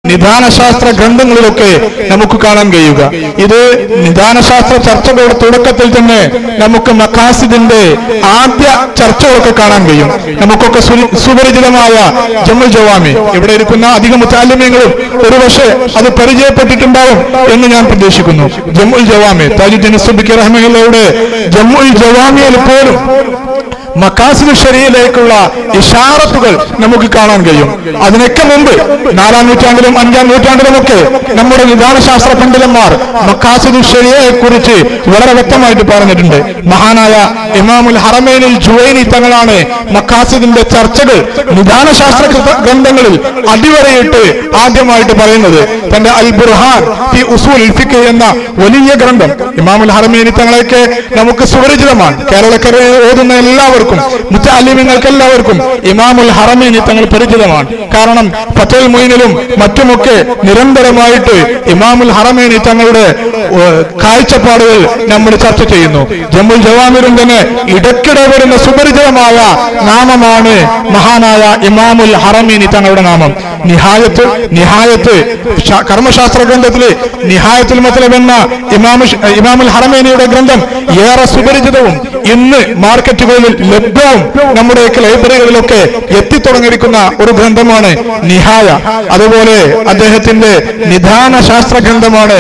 നിദാനശാസ്ത്ര ഗ്രന്ഥങ്ങളിലൊക്കെ നമുക്ക് കാണാൻ കഴിയുക ഇത് നിദാനശാസ്ത്ര ചർച്ചകളുടെ തുടക്കത്തിൽ തന്നെ നമുക്ക് മക്കാസിദിന്റെ ആദ്യ ചർച്ചകളൊക്കെ കാണാൻ കഴിയും നമുക്കൊക്കെ സുരി- സുപരിചിതമായ ജമ്മുൽ ജവാമി ഇവിടെ ഇരിക്കുന്ന അധികം മുത്താലിമ്യങ്ങളും ഒരുപക്ഷെ അത് പരിചയപ്പെട്ടിട്ടുണ്ടാവും എന്ന് ഞാൻ പ്രതീക്ഷിക്കുന്നു ജമ്മുൽ ജവാമി താജുദ്ദീൻ സുബിക്ക് റഹ്മയുടെ ജമ്മുൽ ജവാമിയിൽ പോലും മക്കാസിദ് ഷരിയിലേക്കുള്ള ഇഷാറത്തുകൾ നമുക്ക് കാണാൻ കഴിയും അതിനൊക്കെ മുമ്പ് നാലാം നൂറ്റാണ്ടിലും അഞ്ചാം നൂറ്റാണ്ടിലുമൊക്കെ നമ്മുടെ നിദാനശാസ്ത്ര പണ്ഡിതന്മാർ മക്കാസിദ് ഷരിയെ കുറിച്ച് വളരെ വ്യക്തമായിട്ട് പറഞ്ഞിട്ടുണ്ട് മഹാനായ ഇമാമുൽ ഹറമേനിൽ ജുവൈനി തങ്ങളാണ് മക്കാസിദിന്റെ ചർച്ചകൾ നിദാനശാസ്ത്ര കൃത- ഗ്രന്ഥങ്ങളിൽ അടിവരയിട്ട് ആദ്യമായിട്ട് പറയുന്നത് തന്റെ അൽ ബുർഹാൻ ഫി ഉസൂൽ ഫിഖ് എന്ന വലിയ ഗ്രന്ഥം ഇമാമുൽ ഹറമേനി തങ്ങളെയൊക്കെ നമുക്ക് സുപരിചിതമാണ് കേരളക്കരെ ഓതുന്ന എല്ലാവർക്കും മുത്താലിമ്യങ്ങൾക്ക് എല്ലാവർക്കും ഇമാമുൽ ഹറമേനി തങ്ങൾ പരിചിതമാണ് കാരണം ഫത്തൽ മൊയിനിലും മറ്റുമൊക്കെ നിരന്തരമായിട്ട് ഇമാമുൽ ഹറമേനി തങ്ങളുടെ ഏഹ്, കാഴ്ചപ്പാടുകൾ നമ്മൾ ചർച്ച ചെയ്യുന്നു ജമ്മുൽ ജവാമിലും തന്നെ ഇടയ്ക്കിടെ വരുന്ന സുപരിചിതമായ നാമമാണ് മഹാനായ ഇമാമുൽ ഹറമീനി തങ്ങളുടെ നാമം നിഹായത്ത് നിഹായത്ത് ശാ- കർമ്മശാസ്ത്ര ഗ്രന്ഥത്തില് നിഹായത്തുൽ മത്തലബ് എന്ന ഇമാമു ഷ്- ഇമാമുൽ ഹറമേനിയുടെ ഗ്രന്ഥം ഏറെ സുപരിചിതവും ഇന്ന് മാർക്കറ്റുകളിൽ ലഭ്യവും നമ്മുടെയൊക്കെ ലൈബ്രറികളിലൊക്കെ എത്തിത്തുടങ്ങിയിരിക്കുന്ന ഒരു ഗ്രന്ഥമാണ് നിഹായ അതുപോലെ അദ്ദേഹത്തിന്റെ നിദാന ശാസ്ത്ര ഗ്രന്ഥമാണ്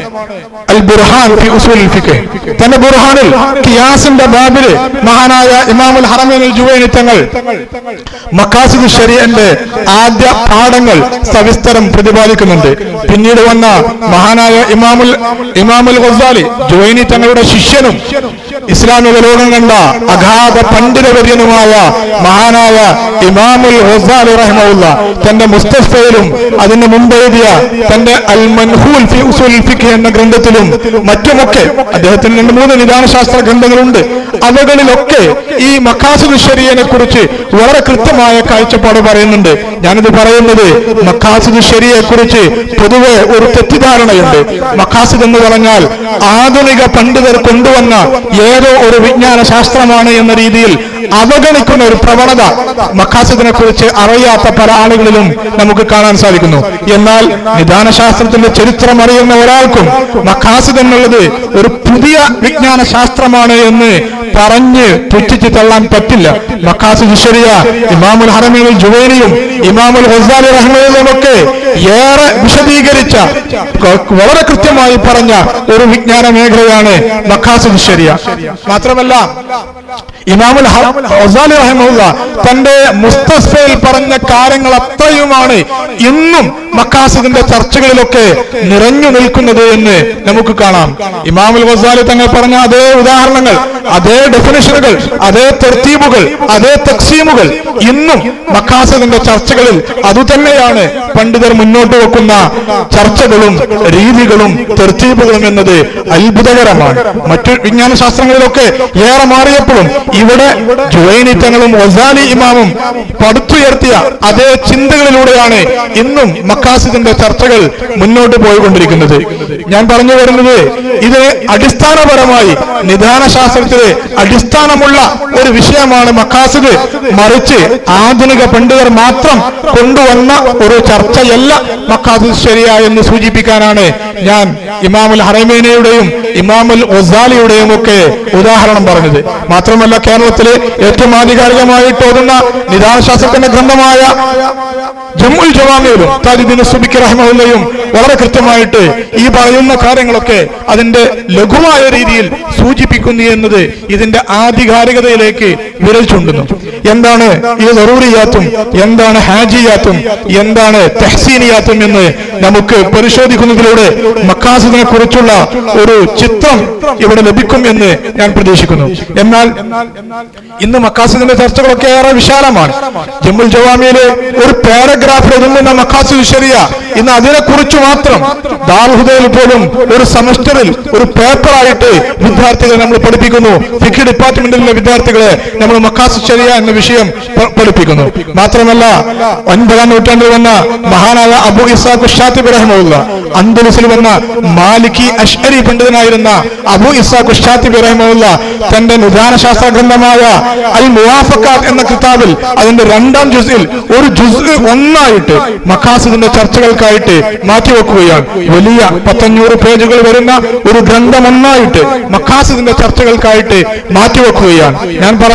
അൽ ബുർഹാൻ ഫി ഉസൂലിൽ ഫിഖ് തന്റെ ബുർഹാനിൽ കിയാസിന്റെ ബാബില് മഹാനായ ഇമാമുൽ ഹറമേൻ ജുവൈനി തങ്ങൾ മക്കാസിദ് ഷരിയന്റെ ആദ്യ പാഠങ്ങൾ സവിസ്തരം പ്രതിപാദിക്കുന്നുണ്ട് പിന്നീട് വന്ന മഹാനായ ഇമാമുൽ ഇമാമുൽ ഗസാലി ജുവൈനി തങ്ങളുടെ ശിഷ്യനും ഇസ്ലാമിക ലോകം കണ്ട അഗാധ പണ്ഡിതവര്യനുമായ മഹാനായ ഇമാമുൽ ഗസാലി റഹ്മുല്ല തന്റെ മുസ്തഫയിലും അതിന് മുമ്പ് എഴുതിയ തന്റെ അൽ മൻഹൂൽ ഫി ഉസൂൽ ഫിഖ് എന്ന ഗ്രന്ഥത്തിലും മറ്റുമൊക്കെ അദ്ദേഹത്തിന് രണ്ട് മൂന്ന് നിദാനശാസ്ത്ര ഗ്രന്ഥങ്ങളുണ്ട് അവകളിലൊക്കെ ഈ മക്കാസുദ് ഷരിയനെ കുറിച്ച് വളരെ കൃത്യമായ കാഴ്ചപ്പാട് പറയുന്നുണ്ട് ഞാനിത് പറയുന്നത് മക്കാസുദ് ഷരിയെ കുറിച്ച് പൊതുവെ ഒരു തെറ്റിദ്ധാരണയുണ്ട് മക്കാസിദ് എന്ന് പറഞ്ഞാൽ ആധുനിക പണ്ഡിതർ കൊണ്ടുവന്ന ഏതോ ഒരു വിജ്ഞാന ശാസ്ത്രമാണ് എന്ന രീതിയിൽ അവഗണിക്കുന്ന ഒരു പ്രവണത മക്കാസിദിനെ കുറിച്ച് അറിയാത്ത പല ആളുകളിലും നമുക്ക് കാണാൻ സാധിക്കുന്നു എന്നാൽ നിദാനശാസ്ത്രത്തിന്റെ ചരിത്രം അറിയുന്ന ഒരാൾക്കും മക്കാസിദ് എന്നുള്ളത് ഒരു പുതിയ വിജ്ഞാന ശാസ്ത്രമാണ് എന്ന് പറഞ്ഞ് പുച്ഛിച്ച് തള്ളാൻ പറ്റില്ല മക്കാസിദ് ശരിയ ഇമാമുൽ ഹറമീൽ ജുവേനിയും ഇമാമുൽ ഹസാലി റഹ്മയും ഒക്കെ ഏറെ വിശദീകരിച്ച ക- വളരെ കൃത്യമായി പറഞ്ഞ ഒരു വിജ്ഞാന മേഖലയാണ് മക്കാസിദ് ശരിയ മാത്രമല്ല ഇമാമുൽ ഹസാലി റഹ്മുല്ല തന്റെ മുസ്തഫയിൽ പറഞ്ഞ കാര്യങ്ങൾ അത്രയുമാണ് ഇന്നും മക്കാസിദിന്റെ ചർച്ചകളിലൊക്കെ നിറഞ്ഞു നിൽക്കുന്നത് എന്ന് നമുക്ക് കാണാം ഇമാമുൽ ഗസാലി തങ്ങൾ പറഞ്ഞ അതേ ഉദാഹരണങ്ങൾ അതേ ഡെഫിനിഷനുകൾ അതേ തെർത്തീബുകൾ അതേ തക്സീമുകൾ ഇന്നും മക്കാസിദിന്റെ ചർച്ചകളിൽ അതുതന്നെയാണ് പണ്ഡിതർ മുന്നോട്ട് വെക്കുന്ന ചർച്ചകളും രീതികളും തെർത്തീബുകളും എന്നത് അത്ഭുതകരമാണ് മറ്റു വിജ്ഞാന ശാസ്ത്രങ്ങളിലൊക്കെ ഏറെ മാറിയപ്പോഴും ഇവിടെ ജുവൈനി തങ്ങളും ഒസാലി ഇമാമും പടുത്തുയർത്തിയ അതേ ചിന്തകളിലൂടെയാണ് ഇന്നും മക്കാസിദിന്റെ ചർച്ചകൾ മുന്നോട്ട് പോയിക്കൊണ്ടിരിക്കുന്നത് ഞാൻ പറഞ്ഞു വരുന്നത് ഇത് അടിസ്ഥാനപരമായി നിദാന ശാസ്ത്രത്തിലെ അടിസ്ഥാനമുള്ള ഒരു വിഷയമാണ് മക്കാസിദ് മറിച്ച് ആധുനിക പണ്ഡിതർ മാത്രം കൊണ്ടുവന്ന ഒരു ചർച്ചയല്ല മക്കാസിദ് ശരിയ എന്ന് സൂചിപ്പിക്കാനാണ് ഞാൻ ഇമാമുൽ ഹറമേനയുടെയും ഇമാമുൽ ഒസാലിയുടെയും ഒക്കെ ഉദാഹരണം പറഞ്ഞത് മാത്രമല്ല കേരളത്തിലെ ഏറ്റവും ആധികാരികമായിട്ട് ഓതുന്ന നിദാനശാസ്ത്രത്തിന്റെ ഗ്രന്ഥമായ ജമ്മുൽ ജവാമിയിലും താജുദ്ദീൻ സുബിക്ക് റഹ്മുല്ലയും വളരെ കൃത്യമായിട്ട് ഈ പറയുന്ന കാര്യങ്ങളൊക്കെ അതിന്റെ ലഘുവായ രീതിയിൽ സൂചിപ്പിക്കുന്നു എന്നത് ഇതിന്റെ ആധികാരികതയിലേക്ക് വിരൽ ചൂണ്ടുന്നു എന്താണ് ഈ ലറൂറിയാത്തും എന്താണ് ഹാജിയാത്തും എന്താണ് തെഹ്സീനിയാത്തും എന്ന് നമുക്ക് പരിശോധിക്കുന്നതിലൂടെ മക്കാസിദിനെ കുറിച്ചുള്ള ഒരു ചിത്രം ഇവിടെ ലഭിക്കും എന്ന് ഞാൻ പ്രതീക്ഷിക്കുന്നു എന്നാൽ ഇന്ന് മക്കാസിദിന്റെ ചർച്ചകളൊക്കെ ഏറെ വിശാലമാണ് ജമ്മുൽ ജവാമിയിലെ ഒരു പാരഗ്രാഫിൽ ഒതുങ്ങുന്ന മക്കാസിദ് ശരിയ ഇന്ന് അതിനെക്കുറിച്ച് മാത്രം ദാർഹുദയിൽ പോലും ഒരു സെമസ്റ്ററിൽ ഒരു പേപ്പറായിട്ട് വിദ്യാർത്ഥികളെ നമ്മൾ പഠിപ്പിക്കുന്നു ഫിഖ് ഡിപ്പാർട്ട്മെന്റിലെ വിദ്യാർത്ഥികളെ നമ്മൾ മക്കാസിദ് ശരിയ എന്ന വിഷയം പ- പഠിപ്പിക്കുന്നു മാത്രമല്ല ഒൻപതാം നൂറ്റാണ്ടിൽ വന്ന മഹാനായ അബു ഇസാഖ് ഷാത്തിബ് റഹ്മുല്ല അന്തലുസിൽ വന്ന മാലിക്കി അഷ്അരി പണ്ഡിതനായിരുന്ന അബു ഇസാഖ് ഷാത്തിബ് റഹ്മുല്ല തന്റെ നിദാന ശാസ്ത്ര ഗ്രന്ഥമായ അൽ മുവാഫക്കാത്ത് എന്ന കിതാബിൽ അതിന്റെ രണ്ടാം ജുസിൽ ഒരു ജുസ് ഒന്ന് ഒന്നായിട്ട് മക്കാസിദിന്റെ ചർച്ചകൾക്കായിട്ട് മാറ്റിവെക്കുകയാണ് വലിയ പത്തഞ്ഞൂറ് പേജുകൾ വരുന്ന ഒരു ഗ്രന്ഥം ഒന്നായിട്ട് മക്കാസിദിന്റെ ചർച്ചകൾക്കായിട്ട് മാറ്റിവെക്കുകയാണ് ഞാൻ പറ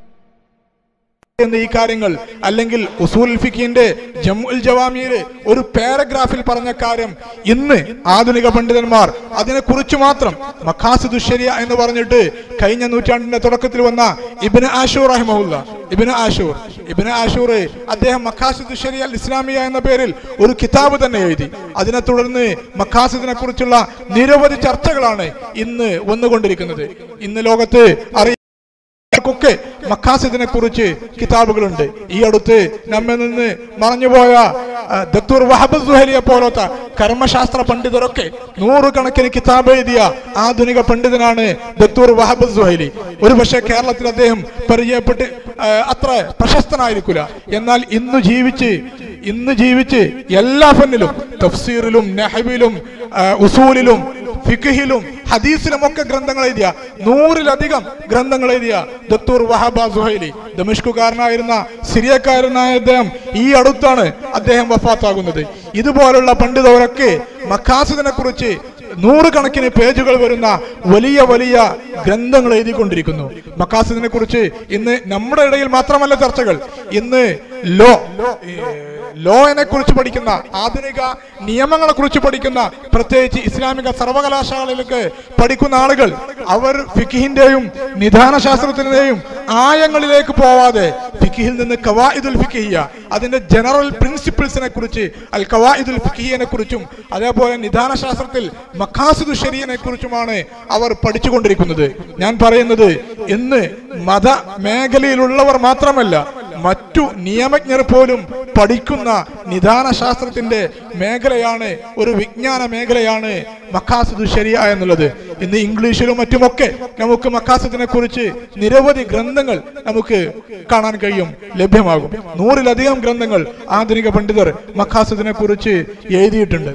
എന്ന ഈ കാര്യങ്ങൾ അല്ലെങ്കിൽ ഉസൂൽ ഫിഖിന്റെ ജമുൽ ജവാമിയില് ഒരു പാരഗ്രാഫിൽ പറഞ്ഞ കാര്യം ഇന്ന് ആധുനിക പണ്ഡിതന്മാർ അതിനെക്കുറിച്ച് മാത്രം മഖാസിദു ശരിയ എന്ന് പറഞ്ഞിട്ട് കഴിഞ്ഞ നൂറ്റാണ്ടിന്റെ തുടക്കത്തിൽ വന്ന ഇബിന് ആഷൂർ റഹിമഹുല്ല ഇബിന് ആഷൂർ ഇബിന് ആഷൂർ അദ്ദേഹം മഖാസിദു ശരിയ അൽ ഇസ്ലാമിയ എന്ന പേരിൽ ഒരു കിതാബ് തന്നെ എഴുതി അതിനെ തുടർന്ന് മഖാസിദിനെ കുറിച്ചുള്ള നിരവധി ചർച്ചകളാണ് ഇന്ന് വന്നുകൊണ്ടിരിക്കുന്നത് ഇന്ന് ലോകത്ത് അറിയ ൊക്കെ മക്കാസിദിനെ കുറിച്ച് കിതാബുകളുണ്ട് ഈ അടുത്ത് നമ്മിൽ നിന്ന് മറഞ്ഞുപോയ ആ, ദക്തൂർ വഹബ് സുഹലിയെ പോലത്തെ കർമ്മശാസ്ത്ര പണ്ഡിതരൊക്കെ നൂറുകണക്കിന് കിതാബ് എഴുതിയ ആധുനിക പണ്ഡിതനാണ് ദക്തൂർ വഹബ് സുഹലി ഒരുപക്ഷെ കേരളത്തിൽ അദ്ദേഹം പരിചയപ്പെട്ട് ആ, അത്ര പ്രശസ്തനായിരിക്കില്ല എന്നാൽ ഇന്ന് ജീവിച്ച് ഇന്ന് ജീവിച്ച് എല്ലാ ഫന്നിലും തഫ്സീറിലും നെഹബിലും ആ, ഉസൂലിലും ഫിഖിലും ഹദീസിലും ഒക്കെ ഗ്രന്ഥങ്ങൾ എഴുതിയ നൂറിലധികം ഗ്രന്ഥങ്ങൾ എഴുതിയ ദത്തൂർ വഹബ സുഹൈലി ദമിഷ്കുകാരനായിരുന്ന സിറിയക്കാരനായ അദ്ദേഹം ഈ അടുത്താണ് അദ്ദേഹം വഫാത്താകുന്നത് ഇതുപോലുള്ള പണ്ഡിതവരൊക്കെ മക്കാസിദിനെ കുറിച്ച് നൂറുകണക്കിന് പേജുകൾ വരുന്ന വലിയ വലിയ ഗ്രന്ഥങ്ങൾ എഴുതിക്കൊണ്ടിരിക്കുന്നു മക്കാസിദിനെ കുറിച്ച് ഇന്ന് നമ്മുടെ ഇടയിൽ മാത്രമല്ല ചർച്ചകൾ ഇന്ന് ലോ ലോയെ കുറിച്ച് പഠിക്കുന്ന ആധുനിക നിയമങ്ങളെ കുറിച്ച് പഠിക്കുന്ന പ്രത്യേകിച്ച് ഇസ്ലാമിക സർവകലാശാലയിലേക്ക് പഠിക്കുന്ന ആളുകൾ അവർ ഫിഖിഹിന്റെയും നിദാന ശാസ്ത്രത്തിന്റെയും ആയങ്ങളിലേക്ക് പോവാതെ ഫിഖിഹിൽ നിന്ന് കവായിദുൽ ഫിഖിഹിയ അതിന്റെ ജനറൽ പ്രിൻസിപ്പിൾസിനെ കുറിച്ച് അൽ കവായിദുൽ ഫിഖിഹിനെ കുറിച്ചും അതേപോലെ നിദാന ശാസ്ത്രത്തിൽ മഖാസിദു ശരീനെ കുറിച്ചുമാണ് അവർ പഠിച്ചുകൊണ്ടിരിക്കുന്നത് ഞാൻ പറയുന്നത് ഇന്ന് മത മേഖലയിലുള്ളവർ മാത്രമല്ല മറ്റു നിയമജ്ഞർ പോലും പഠിക്കുന്ന നിദാന ശാസ്ത്രത്തിന്റെ മേഖലയാണ് ഒരു വിജ്ഞാന മേഖലയാണ് മക്കാസിദു ശരിയ എന്നുള്ളത് ഇന്ന് ഇംഗ്ലീഷിലും മറ്റുമൊക്കെ നമുക്ക് മക്കാസിദിനെ കുറിച്ച് നിരവധി ഗ്രന്ഥങ്ങൾ നമുക്ക് കാണാൻ കഴിയും ലഭ്യമാകും നൂറിലധികം ഗ്രന്ഥങ്ങൾ ആധുനിക പണ്ഡിതർ മക്കാസിദിനെ കുറിച്ച് എഴുതിയിട്ടുണ്ട്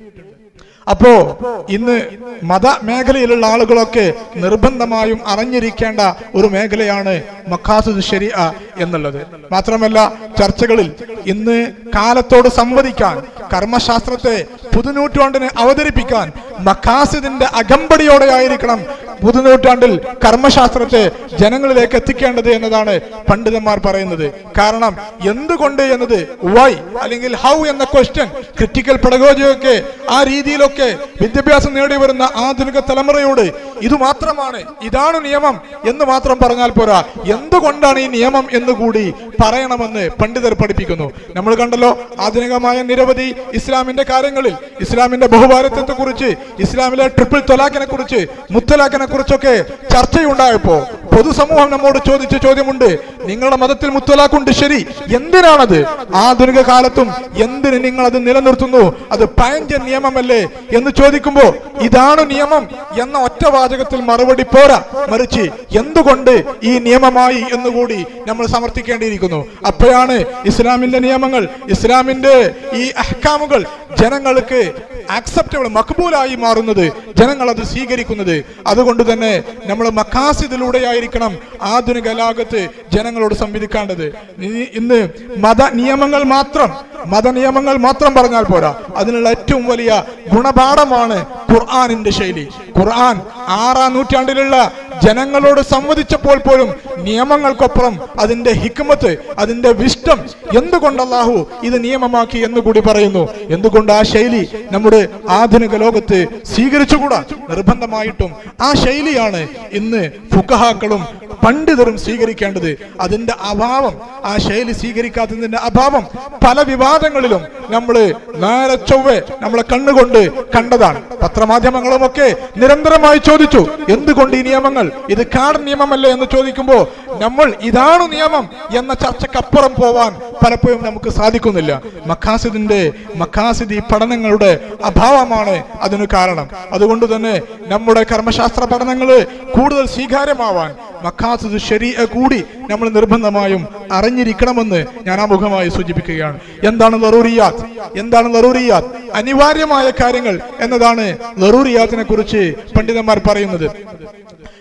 അപ്പോ ഇന്ന് മത മേഖലയിലുള്ള ആളുകളൊക്കെ നിർബന്ധമായും അറിഞ്ഞിരിക്കേണ്ട ഒരു മേഖലയാണ് മഖാസുദ് ശരിഅ എന്നുള്ളത് മാത്രമല്ല ചർച്ചകളിൽ ഇന്ന് കാലത്തോട് സംവദിക്കാൻ കർമ്മശാസ്ത്രത്തെ പുതുനൂറ്റാണ്ടിന് അവതരിപ്പിക്കാൻ മഖാസിദിന്റെ അകമ്പടിയോടെ ആയിരിക്കണം പുതുനൂറ്റാണ്ടിൽ കർമ്മശാസ്ത്രത്തെ ജനങ്ങളിലേക്ക് എത്തിക്കേണ്ടത് എന്നതാണ് പണ്ഡിതന്മാർ പറയുന്നത് കാരണം എന്തുകൊണ്ട് എന്നത് വൈ അല്ലെങ്കിൽ ഹൗ എന്ന ക്വസ്റ്റ്യൻ ക്രിറ്റിക്കൽ പെടഗോജിയൊക്കെ ആ രീതിയിലൊക്കെ വിദ്യാഭ്യാസം നേടി വരുന്ന ആധുനിക തലമുറയോട് ഇത് മാത്രമാണ് ഇതാണ് നിയമം എന്ന് മാത്രം പറഞ്ഞാൽ പോരാ എന്തുകൊണ്ടാണ് ഈ നിയമം എന്ന് കൂടി പറയണമെന്ന് പണ്ഡിതർ പഠിപ്പിക്കുന്നു നമ്മൾ കണ്ടല്ലോ ആധുനികമായ നിരവധി ഇസ്ലാമിന്റെ കാര്യങ്ങളിൽ ഇസ്ലാമിന്റെ ബഹുഭാരത്വത്തെ കുറിച്ച് ഇസ്ലാമിലെ ട്രിപ്പിൾ തൊലാഖിനെ കുറിച്ച് മുത്തലാഖിനെ കുറിച്ചൊക്കെ ചർച്ചയുണ്ടായപ്പോ പൊതുസമൂഹം നമ്മോട് ചോദിച്ച ചോദ്യമുണ്ട് നിങ്ങളുടെ മതത്തിൽ മുത്തലാഖുണ്ട് ശരി എന്തിനാണത് ആധുനിക കാലത്തും എന്തിന് നിങ്ങൾ അത് നിലനിർത്തുന്നു അത് പയഞ്ചൻ നിയമമല്ലേ എന്ന് ചോദിക്കുമ്പോ ഇതാണ് നിയമം എന്ന ഒറ്റ വാചകത്തിൽ മറുപടി പോരാ മറിച്ച് എന്തുകൊണ്ട് ഈ നിയമമായി എന്നുകൂടി നമ്മൾ സമർത്ഥിക്കേണ്ടിയിരിക്കുന്നു അപ്പോഴാണ് ഇസ്ലാമിന്റെ നിയമങ്ങൾ ഇസ്ലാമിന്റെ ഈ അഹ്കാമുകൾ ജനങ്ങൾക്ക് ആക്സെപ്റ്റബിൾ മക്ബൂലായി മാറുന്നത് ജനങ്ങൾ അത് സ്വീകരിക്കുന്നത് അതുകൊണ്ട് തന്നെ നമ്മൾ മക്കാസിദിലൂടെയായിരിക്കണം ആധുനിക ലോകത്ത് ജനങ്ങളോട് സംവദിക്കേണ്ടത് ഇനി ഇന്ന് മത നിയമങ്ങൾ മാത്രം മത നിയമങ്ങൾ മാത്രം പറഞ്ഞാൽ പോരാ അതിനുള്ള ഏറ്റവും വലിയ ഗുണപാഠമാണ് ഖുർആാനിന്റെ ശൈലി ഖുർആൻ ആറാം നൂറ്റാണ്ടിലുള്ള ജനങ്ങളോട് സംവദിച്ചപ്പോൾ പോലും നിയമങ്ങൾക്കൊപ്പുറം അതിന്റെ ഹിക്മത്ത് അതിന്റെ വിഷ്ടം എന്തുകൊണ്ട് അള്ളാഹു ഇത് നിയമമാക്കി എന്ന് കൂടി പറയുന്നു എന്തുകൊണ്ട് ആ ശൈലി നമ്മുടെ ആധുനിക ലോകത്ത് സ്വീകരിച്ചുകൂടാ നിർബന്ധമായിട്ടും ആ ശൈലിയാണ് ഇന്ന് ഫുക്കഹാക്കളും പണ്ഡിതരും സ്വീകരിക്കേണ്ടത് അതിന്റെ അഭാവം ആ ശൈലി സ്വീകരിക്കാത്തതിന്റെ അഭാവം പല വിവാദങ്ങളിലും നമ്മൾ നേരെ ചൊവ്വെ നമ്മളെ കണ്ണുകൊണ്ട് കണ്ടതാണ് പത്രമാധ്യമങ്ങളുമൊക്കെ നിരന്തരമായി ചോദിച്ചു എന്തുകൊണ്ട് ഈ നിയമങ്ങൾ ഇത് കാട് നിയമമല്ലേ എന്ന് ചോദിക്കുമ്പോ നമ്മൾ ഇതാണ് നിയമം എന്ന ചർച്ചക്കപ്പുറം പോവാൻ പലപ്പോഴും നമുക്ക് സാധിക്കുന്നില്ല മക്കാസിദിന്റെ മക്കാസിദി പഠനങ്ങളുടെ അഭാവമാണ് അതിന് കാരണം അതുകൊണ്ട് തന്നെ നമ്മുടെ കർമ്മശാസ്ത്ര പഠനങ്ങൾ കൂടുതൽ സ്വീകാര്യമാവാൻ മക്കാസിദ് ശരീഅ കൂടി നമ്മൾ നിർബന്ധമായും അറിഞ്ഞിരിക്കണമെന്ന് ഞാൻ ആമുഖമായി സൂചിപ്പിക്കുകയാണ് എന്താണ് ലറൂറിയാത്ത് എന്താണ് ലറൂറിയാത്ത് അനിവാര്യമായ കാര്യങ്ങൾ എന്നതാണ് ലറൂറിയാത്തിനെ കുറിച്ച് പണ്ഡിതന്മാർ പറയുന്നത്